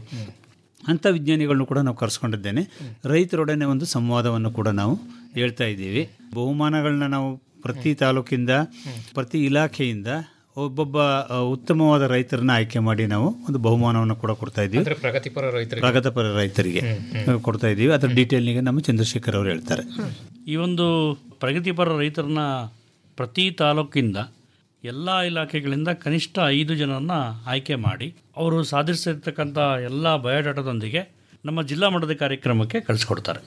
ಅಂಥ ವಿಜ್ಞಾನಿಗಳನ್ನು ಕೂಡ ನಾವು ಕರೆಸ್ಕೊಂಡಿದ್ದೇನೆ ರೈತರೊಡನೆ ಒಂದು ಸಂವಾದವನ್ನು ಕೂಡ ನಾವು ಹೇಳ್ತಾ ಇದ್ದೀವಿ ಬಹುಮಾನಗಳನ್ನ ನಾವು ಪ್ರತಿ ತಾಲೂಕಿಂದ ಪ್ರತಿ ಇಲಾಖೆಯಿಂದ ಒಬ್ಬೊಬ್ಬ ಆ, ಉತ್ತಮವಾದ ರೈತರನ್ನ ಆಯ್ಕೆ ಮಾಡಿ ನಾವು ಒಂದು ಬಹುಮಾನವನ್ನು ಕೂಡ ಕೊಡ್ತಾ ಇದ್ದೀವಿ ಅಂದ್ರೆ ಪ್ರಗತಿಪರ ರೈತರಿಗೆ ಪ್ರಗತಿಪರ ರೈತರಿಗೆ ಕೊಡ್ತಾ ಇದ್ದೀವಿ ಅದರ ಡೀಟೇಲ್ನಿಗೆ ನಮ್ಮ ಚಂದ್ರಶೇಖರ್ ಅವರು ಹೇಳ್ತಾರೆ ಈ ಒಂದು ಪ್ರಗತಿಪರ ರೈತರನ್ನ ಪ್ರತಿ ತಾಲೂಕಿಂದ ಎಲ್ಲ ಇಲಾಖೆಗಳಿಂದ ಕನಿಷ್ಠ ಐದು ಜನರನ್ನ ಆಯ್ಕೆ ಮಾಡಿ ಅವರು ಸಾಧಿಸಿರ್ತಕ್ಕಂಥ ಎಲ್ಲ ಬಯೋಡಾಟಾದೊಂದಿಗೆ ನಮ್ಮ ಜಿಲ್ಲಾ ಮಟ್ಟದ ಕಾರ್ಯಕ್ರಮಕ್ಕೆ ಕಳಿಸ್ಕೊಡ್ತಾರೆ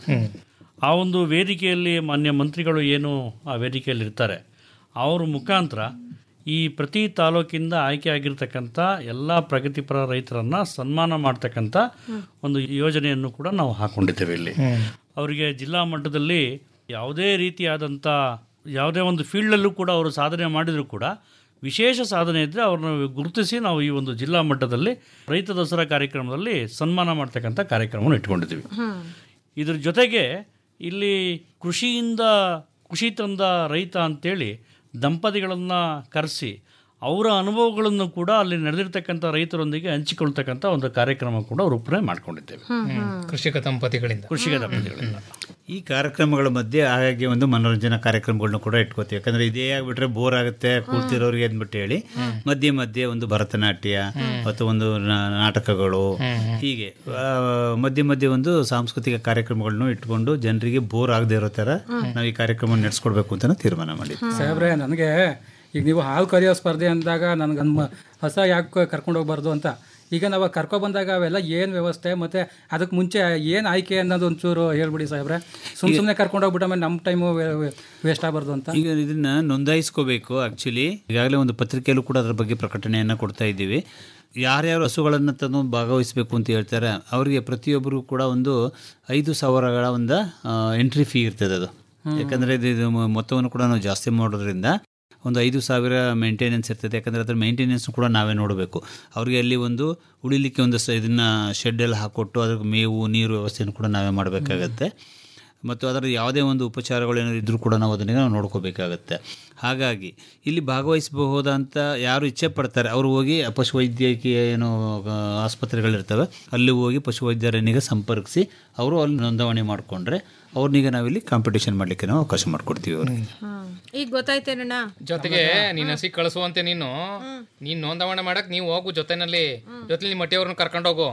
ಆ ಒಂದು ವೇದಿಕೆಯಲ್ಲಿ ಮಾನ್ಯ ಮಂತ್ರಿಗಳು ಏನು ಆ ವೇದಿಕೆಯಲ್ಲಿ ಇರ್ತಾರೆ ಅವ್ರ ಮುಖಾಂತರ ಈ ಪ್ರತಿ ತಾಲೂಕಿಂದ ಆಯ್ಕೆ ಆಗಿರ್ತಕ್ಕಂಥ ಎಲ್ಲ ಪ್ರಗತಿಪರ ರೈತರನ್ನ ಸನ್ಮಾನ ಮಾಡ್ತಕ್ಕಂಥ ಒಂದು ಯೋಜನೆಯನ್ನು ಕೂಡ ನಾವು ಹಾಕೊಂಡಿದ್ದೇವೆ ಇಲ್ಲಿ ಅವರಿಗೆ ಜಿಲ್ಲಾ ಮಟ್ಟದಲ್ಲಿ ಯಾವುದೇ ರೀತಿಯಾದಂಥ ಯಾವುದೇ ಒಂದು ಫೀಲ್ಡಲ್ಲೂ ಕೂಡ ಅವರು ಸಾಧನೆ ಮಾಡಿದರೂ ಕೂಡ ವಿಶೇಷ ಸಾಧನೆ ಇದ್ದರೆ ಅವ್ರನ್ನ ಗುರುತಿಸಿ ನಾವು ಈ ಒಂದು ಜಿಲ್ಲಾ ಮಟ್ಟದಲ್ಲಿ ರೈತ ದಸರಾ ಕಾರ್ಯಕ್ರಮದಲ್ಲಿ ಸನ್ಮಾನ ಮಾಡ್ತಕ್ಕಂಥ ಕಾರ್ಯಕ್ರಮವನ್ನು ಇಟ್ಕೊಂಡಿದ್ದೀವಿ ಇದ್ರ ಜೊತೆಗೆ ಇಲ್ಲಿ ಕೃಷಿಯಿಂದ ಕೃಷಿ ತಂದ ರೈತ ಅಂತೇಳಿ ದಂಪತಿಗಳನ್ನು ಕರೆಸಿ ಅವರ ಅನುಭವಗಳನ್ನು ಕೂಡ ಅಲ್ಲಿ ನಡೆದಿರ್ತಕ್ಕಂಥ ರೈತರೊಂದಿಗೆ ಹಂಚಿಕೊಳ್ತಕ್ಕಂಥ ಒಂದು ಕಾರ್ಯಕ್ರಮ ಕೂಡ ರೂಪಣೆ ಮಾಡ್ಕೊಂಡಿದ್ದೇವೆ ಕೃಷಿಕ ದಂಪತಿಗಳಿಂದ ಕೃಷಿಕ ದಂಪತಿಗಳಿಂದ ಈ ಕಾರ್ಯಕ್ರಮಗಳ ಮಧ್ಯೆ ಹಾಗಾಗಿ ಒಂದು ಮನೋರಂಜನಾ ಕಾರ್ಯಕ್ರಮಗಳನ್ನ ಕೂಡ ಇಟ್ಕೋತೀವಿ ಯಾಕಂದ್ರೆ ಇದೇ ಆಗ್ಬಿಟ್ರೆ ಬೋರ್ ಆಗುತ್ತೆ ಕೂರ್ತಿರೋರಿಗೆ ಅಂದ್ಬಿಟ್ಟು ಹೇಳಿ ಮಧ್ಯೆ ಮಧ್ಯೆ ಒಂದು ಭರತನಾಟ್ಯ ಅಥವಾ ಒಂದು ನಾ- ನಾಟಕಗಳು ಹೀಗೆ ಆ, ಮಧ್ಯೆ ಮಧ್ಯೆ ಒಂದು ಸಾಂಸ್ಕೃತಿಕ ಕಾರ್ಯಕ್ರಮಗಳನ್ನು ಇಟ್ಕೊಂಡು ಜನರಿಗೆ ಬೋರ್ ಆಗದೆ ಇರೋ ಥರ ನಾವು ಈ ಕಾರ್ಯಕ್ರಮ ನಡೆಸ್ಕೊಡ್ಬೇಕು ಅಂತ ನಾವು ತೀರ್ಮಾನ ಮಾಡಿದ್ವಿ ಸಾಹೇಬ್ರೆ ನನಗೆ ಈಗ ನೀವು ಹಾಲು ಕರೆಯೋ ಸ್ಪರ್ಧೆ ಅಂದಾಗ ನನಗೆ ನಮ್ಮ ಹಸ ಯಾಕೆ ಕರ್ಕೊಂಡು ಹೋಗ್ಬಾರ್ದು ಅಂತ ಈಗ ನಾವು ಕರ್ಕೊ ಬಂದಾಗ ಅವೆಲ್ಲ ಏನು ವ್ಯವಸ್ಥೆ ಮತ್ತೆ ಅದಕ್ಕೆ ಮುಂಚೆ ಏನು ಆಯ್ಕೆ ಅನ್ನೋದು ಒಂಚೂರು ಹೇಳ್ಬಿಡಿ ಸಾಹೇಬ್ರೆ ಸುಮ್ ಸುಮ್ಮನೆ ಕರ್ಕೊಂಡು ಹೋಗ್ಬಿಟ್ಟ ಮೇಲೆ ನಮ್ಮ ಟೈಮು ವೇಸ್ಟ್ ಆಗಬಾರ್ದು ಅಂತ ಈಗ ಇದನ್ನ ನೋಂದಾಯಿಸ್ಕೋಬೇಕು ಆಕ್ಚುಲಿ ಈಗಾಗಲೇ ಒಂದು ಪತ್ರಿಕೆಯಲ್ಲೂ ಕೂಡ ಅದರ ಬಗ್ಗೆ ಪ್ರಕಟಣೆಯನ್ನು ಕೊಡ್ತಾ ಇದ್ದೀವಿ ಯಾರ್ಯಾರು ಹಸುಗಳನ್ನು ತಂದು ಭಾಗವಹಿಸಬೇಕು ಅಂತ ಹೇಳ್ತಾರೆ ಅವರಿಗೆ ಪ್ರತಿಯೊಬ್ಬರು ಕೂಡ ಒಂದು ಐದು ಸಾವಿರಗಳ ಒಂದು ಎಂಟ್ರಿ ಫೀ ಇರ್ತದೆ ಅದು ಯಾಕಂದರೆ ಇದು ಇದು ಮೊತ್ತವನ್ನು ಕೂಡ ನಾವು ಜಾಸ್ತಿ ಮಾಡೋದ್ರಿಂದ ಒಂದು ಐದು ಸಾವಿರ ಮೇಂಟೆನೆನ್ಸ್ ಇರ್ತದೆ ಯಾಕಂದರೆ ಅದರ ಮೇಂಟೆನೆನ್ಸ್ ಕೂಡ ನಾವೇ ನೋಡಬೇಕು ಅವ್ರಿಗೆ ಅಲ್ಲಿ ಒಂದು ಉಳಿಲಿಕ್ಕೆ ಒಂದು ಸ ಇದನ್ನು ಶೆಡ್ ಎಲ್ಲ ಹಾಕ್ಕೊಟ್ಟು ಅದಕ್ಕೆ ಮೇವು ನೀರು ವ್ಯವಸ್ಥೆಯನ್ನು ಕೂಡ ನಾವೇ ಮಾಡಬೇಕಾಗತ್ತೆ ಮತ್ತು ಅದರ ಯಾವುದೇ ಒಂದು ಉಪಚಾರಗಳು ಏನಾದ್ರು ಇದ್ದರೂ ಕೂಡ ನಾವು ಅದನ್ನು ನಾವು ನೋಡ್ಕೋಬೇಕಾಗತ್ತೆ ಹಾಗಾಗಿ ಇಲ್ಲಿ ಭಾಗವಹಿಸಬಹುದಂತ ಯಾರು ಇಚ್ಛೆ ಪಡ್ತಾರೆ ಅವರು ಹೋಗಿ ಪಶುವೈದ್ಯಕೀಯ ಏನು ಆ, ಆಸ್ಪತ್ರೆಗಳಿರ್ತವೆ ಅಲ್ಲಿ ಹೋಗಿ ಪಶುವೈದ್ಯರನಿಗೆ ಸಂಪರ್ಕಿಸಿ ಅವರು ಅಲ್ಲಿ ನೋಂದಣಿ ಮಾಡಿಕೊಂಡ್ರೆ ಅವ್ರನ್ನೀಗ ನಾವಿಲ್ಲಿ ಕಾಂಪಿಟೇಷನ್ ಮಾಡಲಿಕ್ಕೆ ನಾವು ಅವಕಾಶ ಮಾಡಿಕೊಡ್ತೀವಿ ಅವ್ರಿಗೆ ಈಗ ಗೊತ್ತಾಯ್ತೇನಣ್ಣ ಜೊತೆಗೆ ನೀನ್ ಹಸಿ ಕಳಿಸುವಂತೆ ನೀನು ನೀನ್ ನೋಂದಣಿ ಮಾಡಕ್ ನೀವು ಹೋಗು ಜೊತೆನಲ್ಲಿ ಜೊತೆ ನಿಮ್ಮ ಮಟ್ಟಿಯವ್ರನ್ನ ಕರ್ಕೊಂಡು ಹೋಗು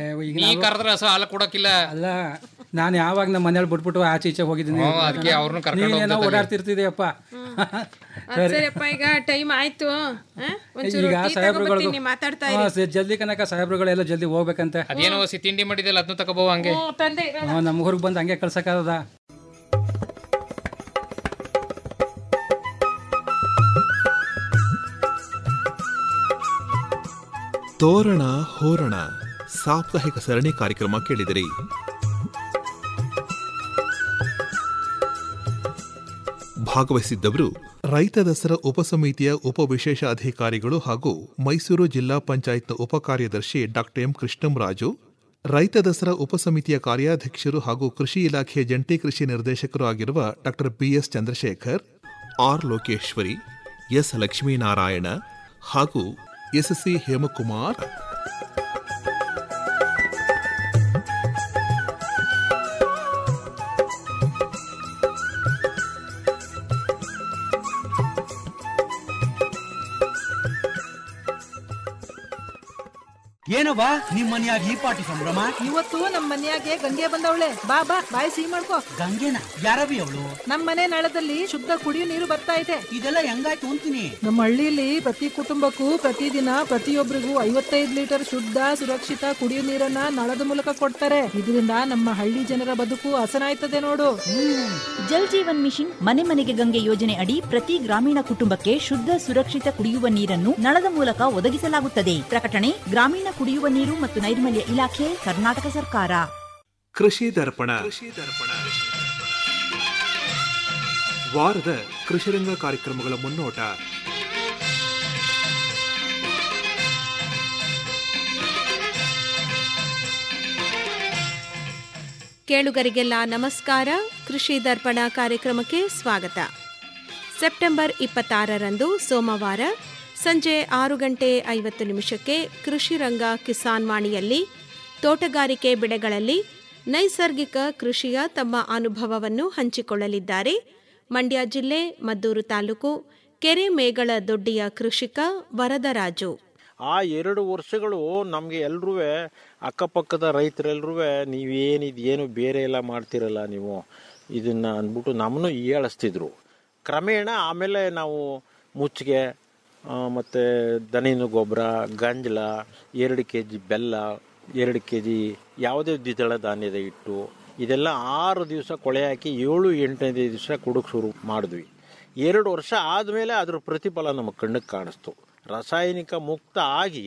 ನೀ ಕರೆದ್ರೆ ಹಸ ಹಾಲು ಕೊಡಕ್ಕಿಲ್ಲ ಅಲ್ಲ ನಾನು ಯಾವಾಗ ನಮ್ಮ ಮನೇಲಿ ಬಿಟ್ಬಿಟ್ಟು ಆಚೆ ಈಚೆ ಹೋಗಿದ್ದೀನಿ ಹ್ಞೂ, ಅದಕ್ಕೆ ಅವ್ರನ್ನೂ ಕರ್ಕೊಂಡು ನೀನೇನೋ ಹೋಗ್ತಾ ಓಡಾಡ್ತಿರ್ತಿದೆಯಪ್ಪ ಅದ್ ಸರಿಯಪ್ಪ ಈಗ ಟೈಮ್ ಆಯ್ತು ಆ? ಒಂಚೂರು ಈಗ ಟೀ ಸಾಹೇಬ್ರುಗಳು ತಗೊಂಡ್ಬರ್ತೀನಿ, ಮಾತಾಡ್ತಾ ಇರಿ ಜಲ್ದಿ ಕನಕ ಸಾಹೇಬ್ರುಗಳೆಲ್ಲ ಜಲ್ದಿ ಹೋಗ್ಬೇಕಂತೆ ಅದೇನೋ ಹಸಿ ತಿಂಡಿ ಮಾಡಿದೆಲ್ಲ ಅದನ್ನ ತಗೋಬೋ ಹಂಗೆ ಹ್ಞೂ, ತಂದೆ ಇರೋಣ. ಹ್ಞೂ, ನಮ್ಮ ಊರಿಗೆ ಬಂದು ಹಂಗೆ ಕಳ್ಸಕ್ಕಾಗದ ತೋರಣ ಹೋರಣ ಸಾಪ್ತಾಹಿಕ ಸರಣಿ ಕಾರ್ಯಕ್ರಮ ಕೇಳಿದಿರಿ ಭಾಗವಹಿಸಿದ್ದವರು ರೈತ ದಸರಾ ಉಪಸಮಿತಿಯ ಉಪವಿಶೇಷ ಅಧಿಕಾರಿಗಳು ಹಾಗೂ ಮೈಸೂರು ಜಿಲ್ಲಾ ಪಂಚಾಯತ್ನ ಉಪಕಾರ್ಯದರ್ಶಿ ಡಾಕ್ಟರ್ ಎಂ ಕೃಷ್ಣಂರಾಜು ರೈತ ದಸರಾ ಉಪಸಮಿತಿಯ ಕಾರ್ಯಾಧ್ಯಕ್ಷರು ಹಾಗೂ ಕೃಷಿ ಇಲಾಖೆಯ ಜಂಟಿ ಕೃಷಿ ನಿರ್ದೇಶಕರು ಆಗಿರುವ doctor B S Chandrashekar R Lokeshwari S Lakshminarayana ಹಾಗೂ ಎಸ್ಸಿ ಹೇಮಕುಮಾರ್ ಏನವ್ವ ನಿಮ್ ಮನ್ಯಾಗ ಈ ಪಾಟಿ ಸಂಭ್ರಮ ಇವತ್ತು ನಮ್ ಮನ್ಯಾಗೆ ಗಂಗೆ ಬಂದವಳೆ ಬಾ ಬಾ ಬಾಯಿ ಸಿಹಿ ಮಾಡ್ಕೋ ಗಂಗೆನ ಯಾರವಿ ಅವಳು ನಮ್ ಮನೆ ನಳದಲ್ಲಿ ಶುದ್ಧ ಕುಡಿಯೋ ನೀರು ಬರ್ತಾ ಇದೆ ಇದೆಲ್ಲ ಹೆಂಗಾಯ್ತು ಅಂತೀನಿ ನಮ್ಮ ಹಳ್ಳಿಲಿ ಪ್ರತಿ ಕುಟುಂಬಕ್ಕೂ ಪ್ರತಿದಿನ ಪ್ರತಿಯೊಬ್ಬರಿಗೂ ಐವತ್ತೈದು ಲೀಟರ್ ಶುದ್ಧ ಸುರಕ್ಷಿತ ಕುಡಿಯೋ ನೀರನ್ನ ನಳದ ಮೂಲಕ ಕೊಡ್ತಾರೆ ಇದರಿಂದ ನಮ್ಮ ಹಳ್ಳಿ ಜನರ ಬದುಕು ಹಸನಾಯ್ತದೆ ನೋಡು ಜಲ್ ಜೀವನ್ ಮಿಷನ್ ಮನೆ ಮನೆಗೆ ಗಂಗೆ ಯೋಜನೆ ಅಡಿ ಪ್ರತಿ ಗ್ರಾಮೀಣ ಕುಟುಂಬಕ್ಕೆ ಶುದ್ಧ ಸುರಕ್ಷಿತ ಕುಡಿಯುವ ನೀರನ್ನು ನಳದ ಮೂಲಕ ಒದಗಿಸಲಾಗುತ್ತದೆ ಪ್ರಕಟಣೆ ಗ್ರಾಮೀಣ ಕುಡಿಯುವ ನೀರು ಮತ್ತು ನೈರ್ಮಲ್ಯ ಇಲಾಖೆ ಕರ್ನಾಟಕ ಸರ್ಕಾರ ಕೃಷಿ ದರ್ಪಣ ವಾರದ ಕೃಷಿರಂಗ ಕಾರ್ಯಕ್ರಮಗಳ ಮುನ್ನೋಟ ಕೇಳುಗರಿಗೆಲ್ಲ ನಮಸ್ಕಾರ ಕೃಷಿ ದರ್ಪಣ ಕಾರ್ಯಕ್ರಮಕ್ಕೆ ಸ್ವಾಗತ ಸೆಪ್ಟೆಂಬರ್ ಇಪ್ಪತ್ತಾರರಂದು ಸೋಮವಾರ ಸಂಜೆ ಆರು ಗಂಟೆ ಐವತ್ತು ನಿಮಿಷಕ್ಕೆ ಕೃಷಿ ರಂಗ ಕಿಸಾನ್ ವಾಣಿಯಲ್ಲಿ ತೋಟಗಾರಿಕೆ ಬೆಳೆಗಳಲ್ಲಿ ನೈಸರ್ಗಿಕ ಕೃಷಿಯ ತಮ್ಮ ಅನುಭವವನ್ನು ಹಂಚಿಕೊಳ್ಳಲಿದ್ದಾರೆ ಮಂಡ್ಯ ಜಿಲ್ಲೆ ಮದ್ದೂರು ತಾಲೂಕು ಕೆರೆ ಮೇಗಳ ದೊಡ್ಡಿಯ ಕೃಷಿಕ ವರದರಾಜು ಆ ಎರಡು ವರ್ಷಗಳು ನಮಗೆ ಎಲ್ರೂ ಅಕ್ಕಪಕ್ಕದ ರೈತರೆಲ್ರೂ ನೀವೇನಿದು ಏನು ಬೇರೆ ಎಲ್ಲ ಮಾಡ್ತಿರಲ್ಲ ನೀವು ಇದನ್ನ ಅಂದ್ಬಿಟ್ಟು ನಮ್ಮನ್ನು ಹೀಯಾಳಿಸ್ತಿದ್ರು ಕ್ರಮೇಣ ಆಮೇಲೆ ನಾವು ಮುಚ್ಚಿಗೆ ಮತ್ತು ದನಿನ ಗೊಬ್ಬರ ಗಂಜಲ ಎರಡು ಕೆ ಜಿ ಬೆಲ್ಲ ಎರಡು ಕೆ ಜಿ ಯಾವುದೇ ದ್ವಿದಳ ಧಾನ್ಯದ ಹಿಟ್ಟು ಇದೆಲ್ಲ ಆರು ದಿವಸ ಕೊಳೆ ಹಾಕಿ ಏಳು ಎಂಟನೇ ದಿವಸ ಕುಡುಕ್ ಶುರು ಮಾಡಿದ್ವಿ ಎರಡು ವರ್ಷ ಆದಮೇಲೆ ಅದ್ರ ಪ್ರತಿಫಲ ನಮ್ಮ ಕಣ್ಣಿಗೆ ಕಾಣಿಸ್ತು ರಾಸಾಯನಿಕ ಮುಕ್ತ ಆಗಿ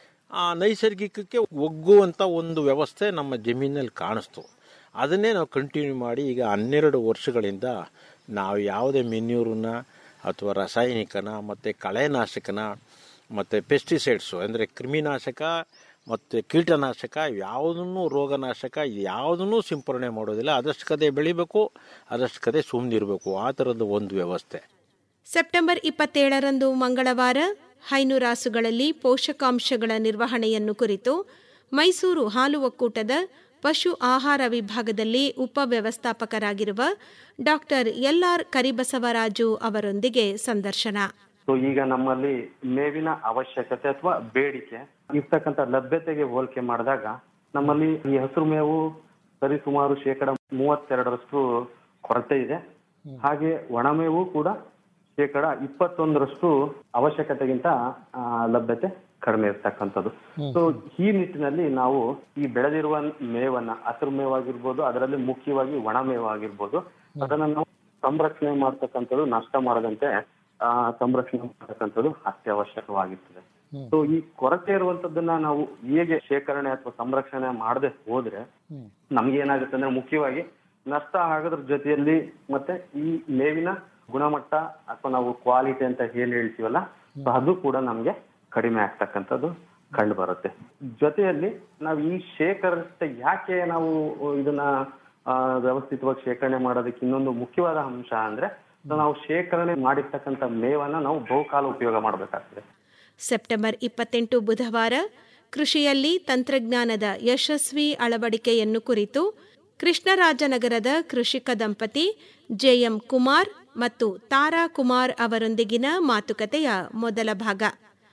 ಆ ನೈಸರ್ಗಿಕಕ್ಕೆ ಒಗ್ಗುವಂಥ ಒಂದು ವ್ಯವಸ್ಥೆ ನಮ್ಮ ಜಮೀನಲ್ಲಿ ಕಾಣಿಸ್ತು ಅದನ್ನೇ ನಾವು ಕಂಟಿನ್ಯೂ ಮಾಡಿ ಈಗ ಹನ್ನೆರಡು ವರ್ಷಗಳಿಂದ ನಾವು ಯಾವುದೇ ಮೆನ್ಯೂರನ್ನ ಅಥವಾ ರಾಸಾಯನಿಕನ ಮತ್ತು ಕಳೆನಾಶಕನ ಮತ್ತು ಪೆಸ್ಟಿಸೈಡ್ಸು ಅಂದರೆ ಕ್ರಿಮಿನಾಶಕ ಮತ್ತು ಕೀಟನಾಶಕ ಯಾವುದನ್ನು ರೋಗನಾಶಕ ಯಾವುದನ್ನು ಸಿಂಪರಣೆ ಮಾಡೋದಿಲ್ಲ ಅದಷ್ಟು ಕದೆ ಬೆಳಿಬೇಕು ಅದಷ್ಟು ಕದೆ ಸುಮ್ಮನಿರಬೇಕು ಆ ಥರದ ಒಂದು ವ್ಯವಸ್ಥೆ ಸೆಪ್ಟೆಂಬರ್ ಇಪ್ಪತ್ತೇಳರಂದು ಮಂಗಳವಾರ ಹೈನುರಾಸುಗಳಲ್ಲಿ ಪೋಷಕಾಂಶಗಳ ನಿರ್ವಹಣೆಯನ್ನು ಕುರಿತು ಮೈಸೂರು ಹಾಲು ಒಕ್ಕೂಟದ ಪಶು ಆಹಾರ ವಿಭಾಗದಲ್ಲಿ ಉಪವ್ಯವಸ್ಥಾಪಕರಾಗಿರುವ ಡಾಕ್ಟರ್ ಎಲ್ಆರ್ ಕರಿಬಸವರಾಜು ಅವರೊಂದಿಗೆ ಸಂದರ್ಶನ ಸೊ ಈಗ ನಮ್ಮಲ್ಲಿ ಮೇವಿನ ಅವಶ್ಯಕತೆ ಅಥವಾ ಬೇಡಿಕೆ ಇರ್ತಕ್ಕಂಥ ಲಭ್ಯತೆಗೆ ಹೋಲಿಕೆ ಮಾಡಿದಾಗ ನಮ್ಮಲ್ಲಿ ಈ ಹಸಿರು ಮೇವು ಸರಿಸುಮಾರು ಶೇಕಡ ಮೂವತ್ತೆರಡರಷ್ಟು ಕೊರತೆ ಇದೆ ಹಾಗೆ ಒಣಮೇವು ಕೂಡ ಶೇಕಡ ಇಪ್ಪತ್ತೊಂದರಷ್ಟು ಅವಶ್ಯಕತೆಗಿಂತ ಆ, ಲಭ್ಯತೆ ಕಡಿಮೆ ಇರ್ತಕ್ಕಂಥದ್ದು ಸೊ ಈ ನಿಟ್ಟಿನಲ್ಲಿ ನಾವು ಈ ಬೆಳೆದಿರುವ ಮೇವನ್ನ ಹಸಿರು ಮೇವಾಗಿರ್ಬೋದು ಅದರಲ್ಲಿ ಮುಖ್ಯವಾಗಿ ಒಣ ಮೇವಾಗಿರ್ಬೋದು ಅದನ್ನ ನಾವು ಸಂರಕ್ಷಣೆ ಮಾಡ್ತಕ್ಕಂಥದ್ದು ನಷ್ಟ ಮಾಡದಂತೆ ಆ, ಸಂರಕ್ಷಣೆ ಮಾಡ್ತಕ್ಕಂಥದ್ದು ಅತ್ಯವಶ್ಯಕವಾಗಿರ್ತದೆ ಸೊ ಈ ಕೊರತೆ ಇರುವಂತದ್ದನ್ನ ನಾವು ಹೇಗೆ ಶೇಖರಣೆ ಅಥವಾ ಸಂರಕ್ಷಣೆ ಮಾಡದೆ ಹೋದ್ರೆ ನಮ್ಗೆ ಏನಾಗುತ್ತೆ ಅಂದ್ರೆ ಮುಖ್ಯವಾಗಿ ನಷ್ಟ ಆಗೋದ್ರ ಜೊತೆಯಲ್ಲಿ ಮತ್ತೆ ಈ ಮೇವಿನ ಗುಣಮಟ್ಟ ಅಥವಾ ನಾವು ಕ್ವಾಲಿಟಿ ಅಂತ ಏನ್ ಹೇಳ್ತೀವಲ್ಲ so ಅದು ಕೂಡ ನಮ್ಗೆ ಕಡಿಮೆ ಆಗ್ತಕ್ಕಂಥದ್ದು ಕಂಡು ಬರುತ್ತೆ ಜೊತೆಯಲ್ಲಿ ನಾವು ಈ ಶೇಖರಿಸಿದ ಯಾಕೆ ನಾವು ಇದನ್ನ ಆ, ವ್ಯವಸ್ಥಿತವಾಗಿ ಶೇಖರಣೆ ಮಾಡೋದಕ್ಕೆ ಇನ್ನೊಂದು ಮುಖ್ಯವಾದ ಅಂಶ ಅಂದ್ರೆ so ನಾವು ಶೇಖರಣೆ ಮಾಡಿರ್ತಕ್ಕಂಥ ಮೇವನ್ನ ನಾವು ಬಹುಕಾಲ ಉಪಯೋಗ ಮಾಡಬೇಕಾಗ್ತದೆ ಸೆಪ್ಟೆಂಬರ್ ಇಪ್ಪತ್ತೆಂಟು ಬುಧವಾರ ಕೃಷಿಯಲ್ಲಿ ತಂತ್ರಜ್ಞಾನದ ಯಶಸ್ವಿ ಅಳವಡಿಕೆಯನ್ನು ಕುರಿತು ಕೃಷ್ಣರಾಜನಗರದ ಕೃಷಿಕ ದಂಪತಿ ಜೆಎಂ ಕುಮಾರ್ ಮತ್ತು ತಾರಾ ಕುಮಾರ್ ಅವರೊಂದಿಗಿನ ಮಾತುಕತೆಯ ಮೊದಲ ಭಾಗ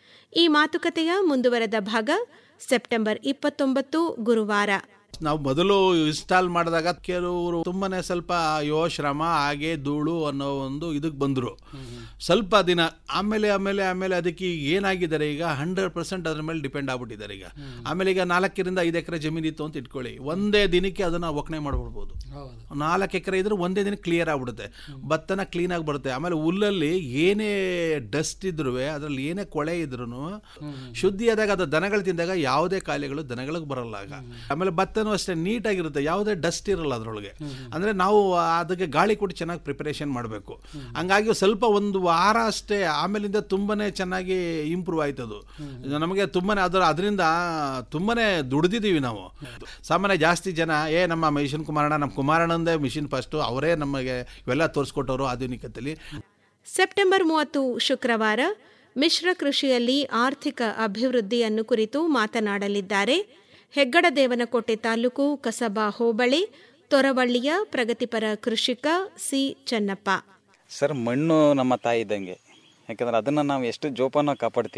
ಈ ಮಾತುಕತೆಯ ಮುಂದುವರೆದ ಭಾಗ ಸೆಪ್ಟೆಂಬರ್ ಇಪ್ಪತ್ತೊಂಬತ್ತು ಗುರುವಾರ ನಾವು ಮೊದಲು ಇನ್ಸ್ಟಾಲ್ ಮಾಡಿದಾಗ ಕೆಲವರು ತುಂಬಾನೇ ಸ್ವಲ್ಪ ಅಯ್ಯೋ ಶ್ರಮ ಹಾಗೆ ಧೂಳು ಅನ್ನೋ ಒಂದು ಇದಕ್ಕೆ ಬಂದರು ಸ್ವಲ್ಪ ದಿನ ಆಮೇಲೆ ಆಮೇಲೆ ಆಮೇಲೆ ಅದಕ್ಕೆ ಈಗ ಏನಾಗಿದ್ದಾರೆ ಈಗ ಹಂಡ್ರೆಡ್ ಪರ್ಸೆಂಟ್ ಅದ್ರ ಮೇಲೆ ಡಿಪೆಂಡ್ ಆಗ್ಬಿಟ್ಟಿದ್ದಾರೆ ಈಗ ಆಮೇಲೆ ಈಗ ನಾಲ್ಕರಿಂದ ಐದು ಎಕರೆ ಜಮೀನು ಇತ್ತು ಅಂತ ಇಟ್ಕೊಳ್ಳಿ ಒಂದೇ ದಿನಕ್ಕೆ ಅದನ್ನ ಒಕ್ಕಣೆ ಮಾಡ್ಬಿಡ್ಬೋದು ನಾಲ್ಕು ಎಕರೆ ಇದ್ರೆ ಒಂದೇ ದಿನ ಕ್ಲಿಯರ್ ಆಗ್ಬಿಡುತ್ತೆ ಭತ್ತನ ಕ್ಲೀನಾಗಿ ಬರುತ್ತೆ ಆಮೇಲೆ ಹುಲ್ಲಲ್ಲಿ ಏನೇ ಡಸ್ಟ್ ಇದ್ರು ಅದರಲ್ಲಿ ಏನೇ ಕೊಳೆ ಇದ್ರು ಶುದ್ಧಿಯಾದಾಗ ಅದು ದನಗಳು ತಿಂದಾಗ ಯಾವುದೇ ಕಾಯಿಲೆಗಳು ದನಗಳಿಗೆ ಬರಲ್ಲ ಆಗ ಆಮೇಲೆ ಭತ್ತನೂ ಅಷ್ಟೇ ನೀಟಾಗಿರುತ್ತೆ ಯಾವುದೇ ಡಸ್ಟ್ ಇರಲ್ಲ ಅದರೊಳಗೆ ಅಂದರೆ ನಾವು ಅದಕ್ಕೆ ಗಾಳಿ ಕೊಟ್ಟು ಚೆನ್ನಾಗಿ ಪ್ರಿಪರೇಷನ್ ಮಾಡಬೇಕು ಹಂಗಾಗಿ ಸ್ವಲ್ಪ ಒಂದು ವಾರ ಅಷ್ಟೇ ಆಮೇಲಿಂದ ತುಂಬಾನೇ ಚೆನ್ನಾಗಿ ಇಂಪ್ರೂವ್ ಆಯ್ತದು ನಮಗೆ ತುಂಬಾನೇ ಅದರ ಅದರಿಂದ ತುಂಬಾನೇ ದುಡ್ದಿದ್ದೀವಿ ನಾವು ಸಾಮಾನ್ಯ ಜಾಸ್ತಿ ಜನ ಏ ನಮ್ಮ ಮಿಷನ್ ಕುಮಾರಣ್ಣ ನಮ್ಮ ಕುಮಾರಣ್ಣಂದೇ ಮಿಷಿನ್ ಫಸ್ಟು ಅವರೇ ನಮಗೆ ಇವೆಲ್ಲ ತೋರಿಸ್ಕೊಟ್ಟವರು ಆಧುನಿಕತೆಯಲ್ಲಿ ಸೆಪ್ಟೆಂಬರ್ ಮೂವತ್ತು ಶುಕ್ರವಾರ ಮಿಶ್ರ ಕೃಷಿಯಲ್ಲಿ ಆರ್ಥಿಕ ಅಭಿವೃದ್ಧಿಯನ್ನು ಕುರಿತು ಮಾತನಾಡಲಿದ್ದಾರೆ ಹೆಗ್ಗಡದೇವನಕೋಟೆ ತಾಲೂಕು ಕಸಬಾ ಹೋಬಳಿ ತೊರವಳ್ಳಿಯ ಪ್ರಗತಿಪರ ಕೃಷಿಕ ಸಿ ಚೆನ್ನಪ್ಪ ಸರ್ ಮಣ್ಣು ನಮ್ಮ ತಾಯಿ ಇದ್ದಂಗೆ ಯಾಕಂದ್ರೆ ಅದನ್ನು ನಾವು ಎಷ್ಟು ಜೋಪಾನ ಕಾಪಾಡ್ತೀವಿ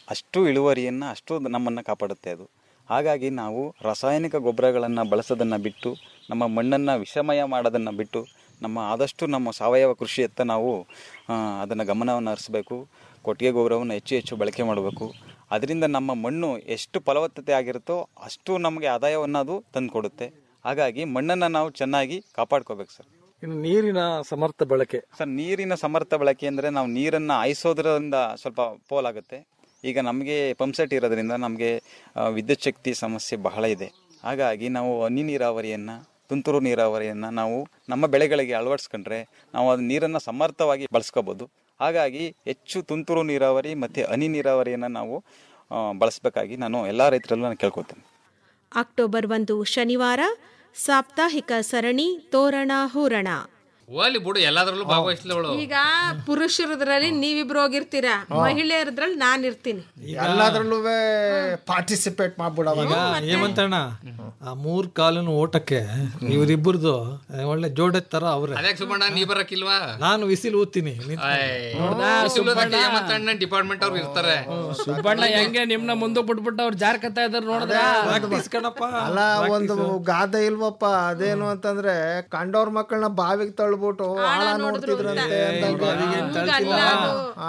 ಅಷ್ಟು ಇಳುವರಿಯನ್ನು ಅಷ್ಟು ನಮ್ಮನ್ನು ಕಾಪಾಡುತ್ತೆ ಅದು ಹಾಗಾಗಿ ನಾವು ರಾಸಾಯನಿಕ ಗೊಬ್ಬರಗಳನ್ನು ಬಳಸೋದನ್ನು ಬಿಟ್ಟು ನಮ್ಮ ಮಣ್ಣನ್ನು ವಿಷಮಯ ಮಾಡೋದನ್ನು ಬಿಟ್ಟು ನಮ್ಮ ಆದಷ್ಟು ನಮ್ಮ ಸಾವಯವ ಕೃಷಿಯತ್ತ ನಾವು ಅದನ್ನು ಗಮನವನ್ನು ಹರಿಸ್ಬೇಕು ಕೊಟ್ಟಿಗೆ ಗೊಬ್ಬರವನ್ನು ಹೆಚ್ಚು ಹೆಚ್ಚು ಬಳಕೆ ಮಾಡಬೇಕು ಅದರಿಂದ ನಮ್ಮ ಮಣ್ಣು ಎಷ್ಟು ಫಲವತ್ತತೆ ಆಗಿರುತ್ತೋ ಅಷ್ಟು ನಮಗೆ ಆದಾಯವನ್ನು ಅದು ತಂದು ಕೊಡುತ್ತೆ ಹಾಗಾಗಿ ಮಣ್ಣನ್ನು ನಾವು ಚೆನ್ನಾಗಿ ಕಾಪಾಡ್ಕೋಬೇಕು ಸರ್ ಇನ್ನು ನೀರಿನ ಸಮರ್ಥ ಬಳಕೆ ಸರ್ ನೀರಿನ ಸಮರ್ಥ ಬಳಕೆ ಅಂದರೆ ನಾವು ನೀರನ್ನು ಹಾಯಿಸೋದ್ರಿಂದ ಸ್ವಲ್ಪ ಪೋಲಾಗುತ್ತೆ ಈಗ ನಮಗೆ ಪಂಪ್ಸೆಟ್ ಇರೋದ್ರಿಂದ ನಮಗೆ ಆ, ವಿದ್ಯುತ್ ಶಕ್ತಿ ಸಮಸ್ಯೆ ಬಹಳ ಇದೆ ಹಾಗಾಗಿ ನಾವು ಹನಿ ನೀರಾವರಿಯನ್ನು ತುಂತುರು ನೀರಾವರಿಯನ್ನು ನಾವು ನಮ್ಮ ಬೆಳೆಗಳಿಗೆ ಅಳವಡಿಸ್ಕೊಂಡ್ರೆ ನಾವು ಅದು ನೀರನ್ನು ಸಮರ್ಥವಾಗಿ ಬಳಸ್ಕೋಬೋದು ಹಾಗಾಗಿ ಹೆಚ್ಚು ತುಂತುರು ನೀರಾವರಿ ಮತ್ತು ಹನಿ ನೀರಾವರಿಯನ್ನು ನಾವು ಆ, ಬಳಸಬೇಕಾಗಿ ನಾನು ಎಲ್ಲ ರೈತರಲ್ಲೂ ನಾನು ಕೇಳ್ಕೊತೇನೆ ಅಕ್ಟೋಬರ್ ಒಂದು ಶನಿವಾರ ಸಾಪ್ತಾಹಿಕ ಸರಣಿ ತೋರಣ ಹೂರಣ ಹೋಗ್ಲಿ ಬಿಡು ಎಲ್ಲಾದ್ರಲ್ಲೂ ಭಾಗವಹಿಸ್ಲವಳು ಈಗ ಪುರುಷರದ್ರಲ್ಲಿ ನೀವಿಬ್ರು ಹೋಗಿರ್ತೀರಾ ಮಹಿಳೆಯರದ್ರಲ್ಲಿ ನಾನು ಇರ್ತೀನಿ ಎಲ್ಲಾದ್ರಲ್ಲೂ ಪಾರ್ಟಿಸಿಪೇಟ್ ಮಾಡ್ಬಿಡವ ಈಗ ಹೇಮಂತಣ್ಣ ಆ ಮೂರ್ ಕಾಲಿನ ಓಟಕ್ಕೆ ಇವರಿಬ್ಬರದು ಒಳ್ಳೆ ಜೋಡೆ ತರ ಅವ್ರೆ ಅದ್ಯಾಕ್ ಸುಬ್ಬಣ್ಣ ನೀ ಬರಕ್ಕಿಲ್ವಾ ನಾನು ವಿಸಿಲ್ ಊದ್ತೀನಿ ಡಿಪಾರ್ಟ್ಮೆಂಟ್ ಅವ್ರು ಇರ್ತಾರೆ ಸುಬ್ಬಣ್ಣ ಹೆಂಗೆ ನಿಮ್ನ ಮುಂದಕ್ಕೆ ಬಿಟ್ಬಿಟ್ಟು ಅವ್ರು ಜಾರ್ಕತ್ತಾ ಇದಾರೆ ನೋಡಿದ್ರ ಅಲ್ಲ ಒಂದು ಗಾದೆ ಇಲ್ವಪ್ಪ ಅದೇನು ಅಂತಂದ್ರೆ ಕಂಡವ್ರ ಮಕ್ಕಳನ್ನ ಬಾವಿಗೆ ತಳ್ಬಿಟ್ಟು ಆಳ ನೋಡ್ತಿದ್ರಂತೆ ಅಂದಂಗೆ.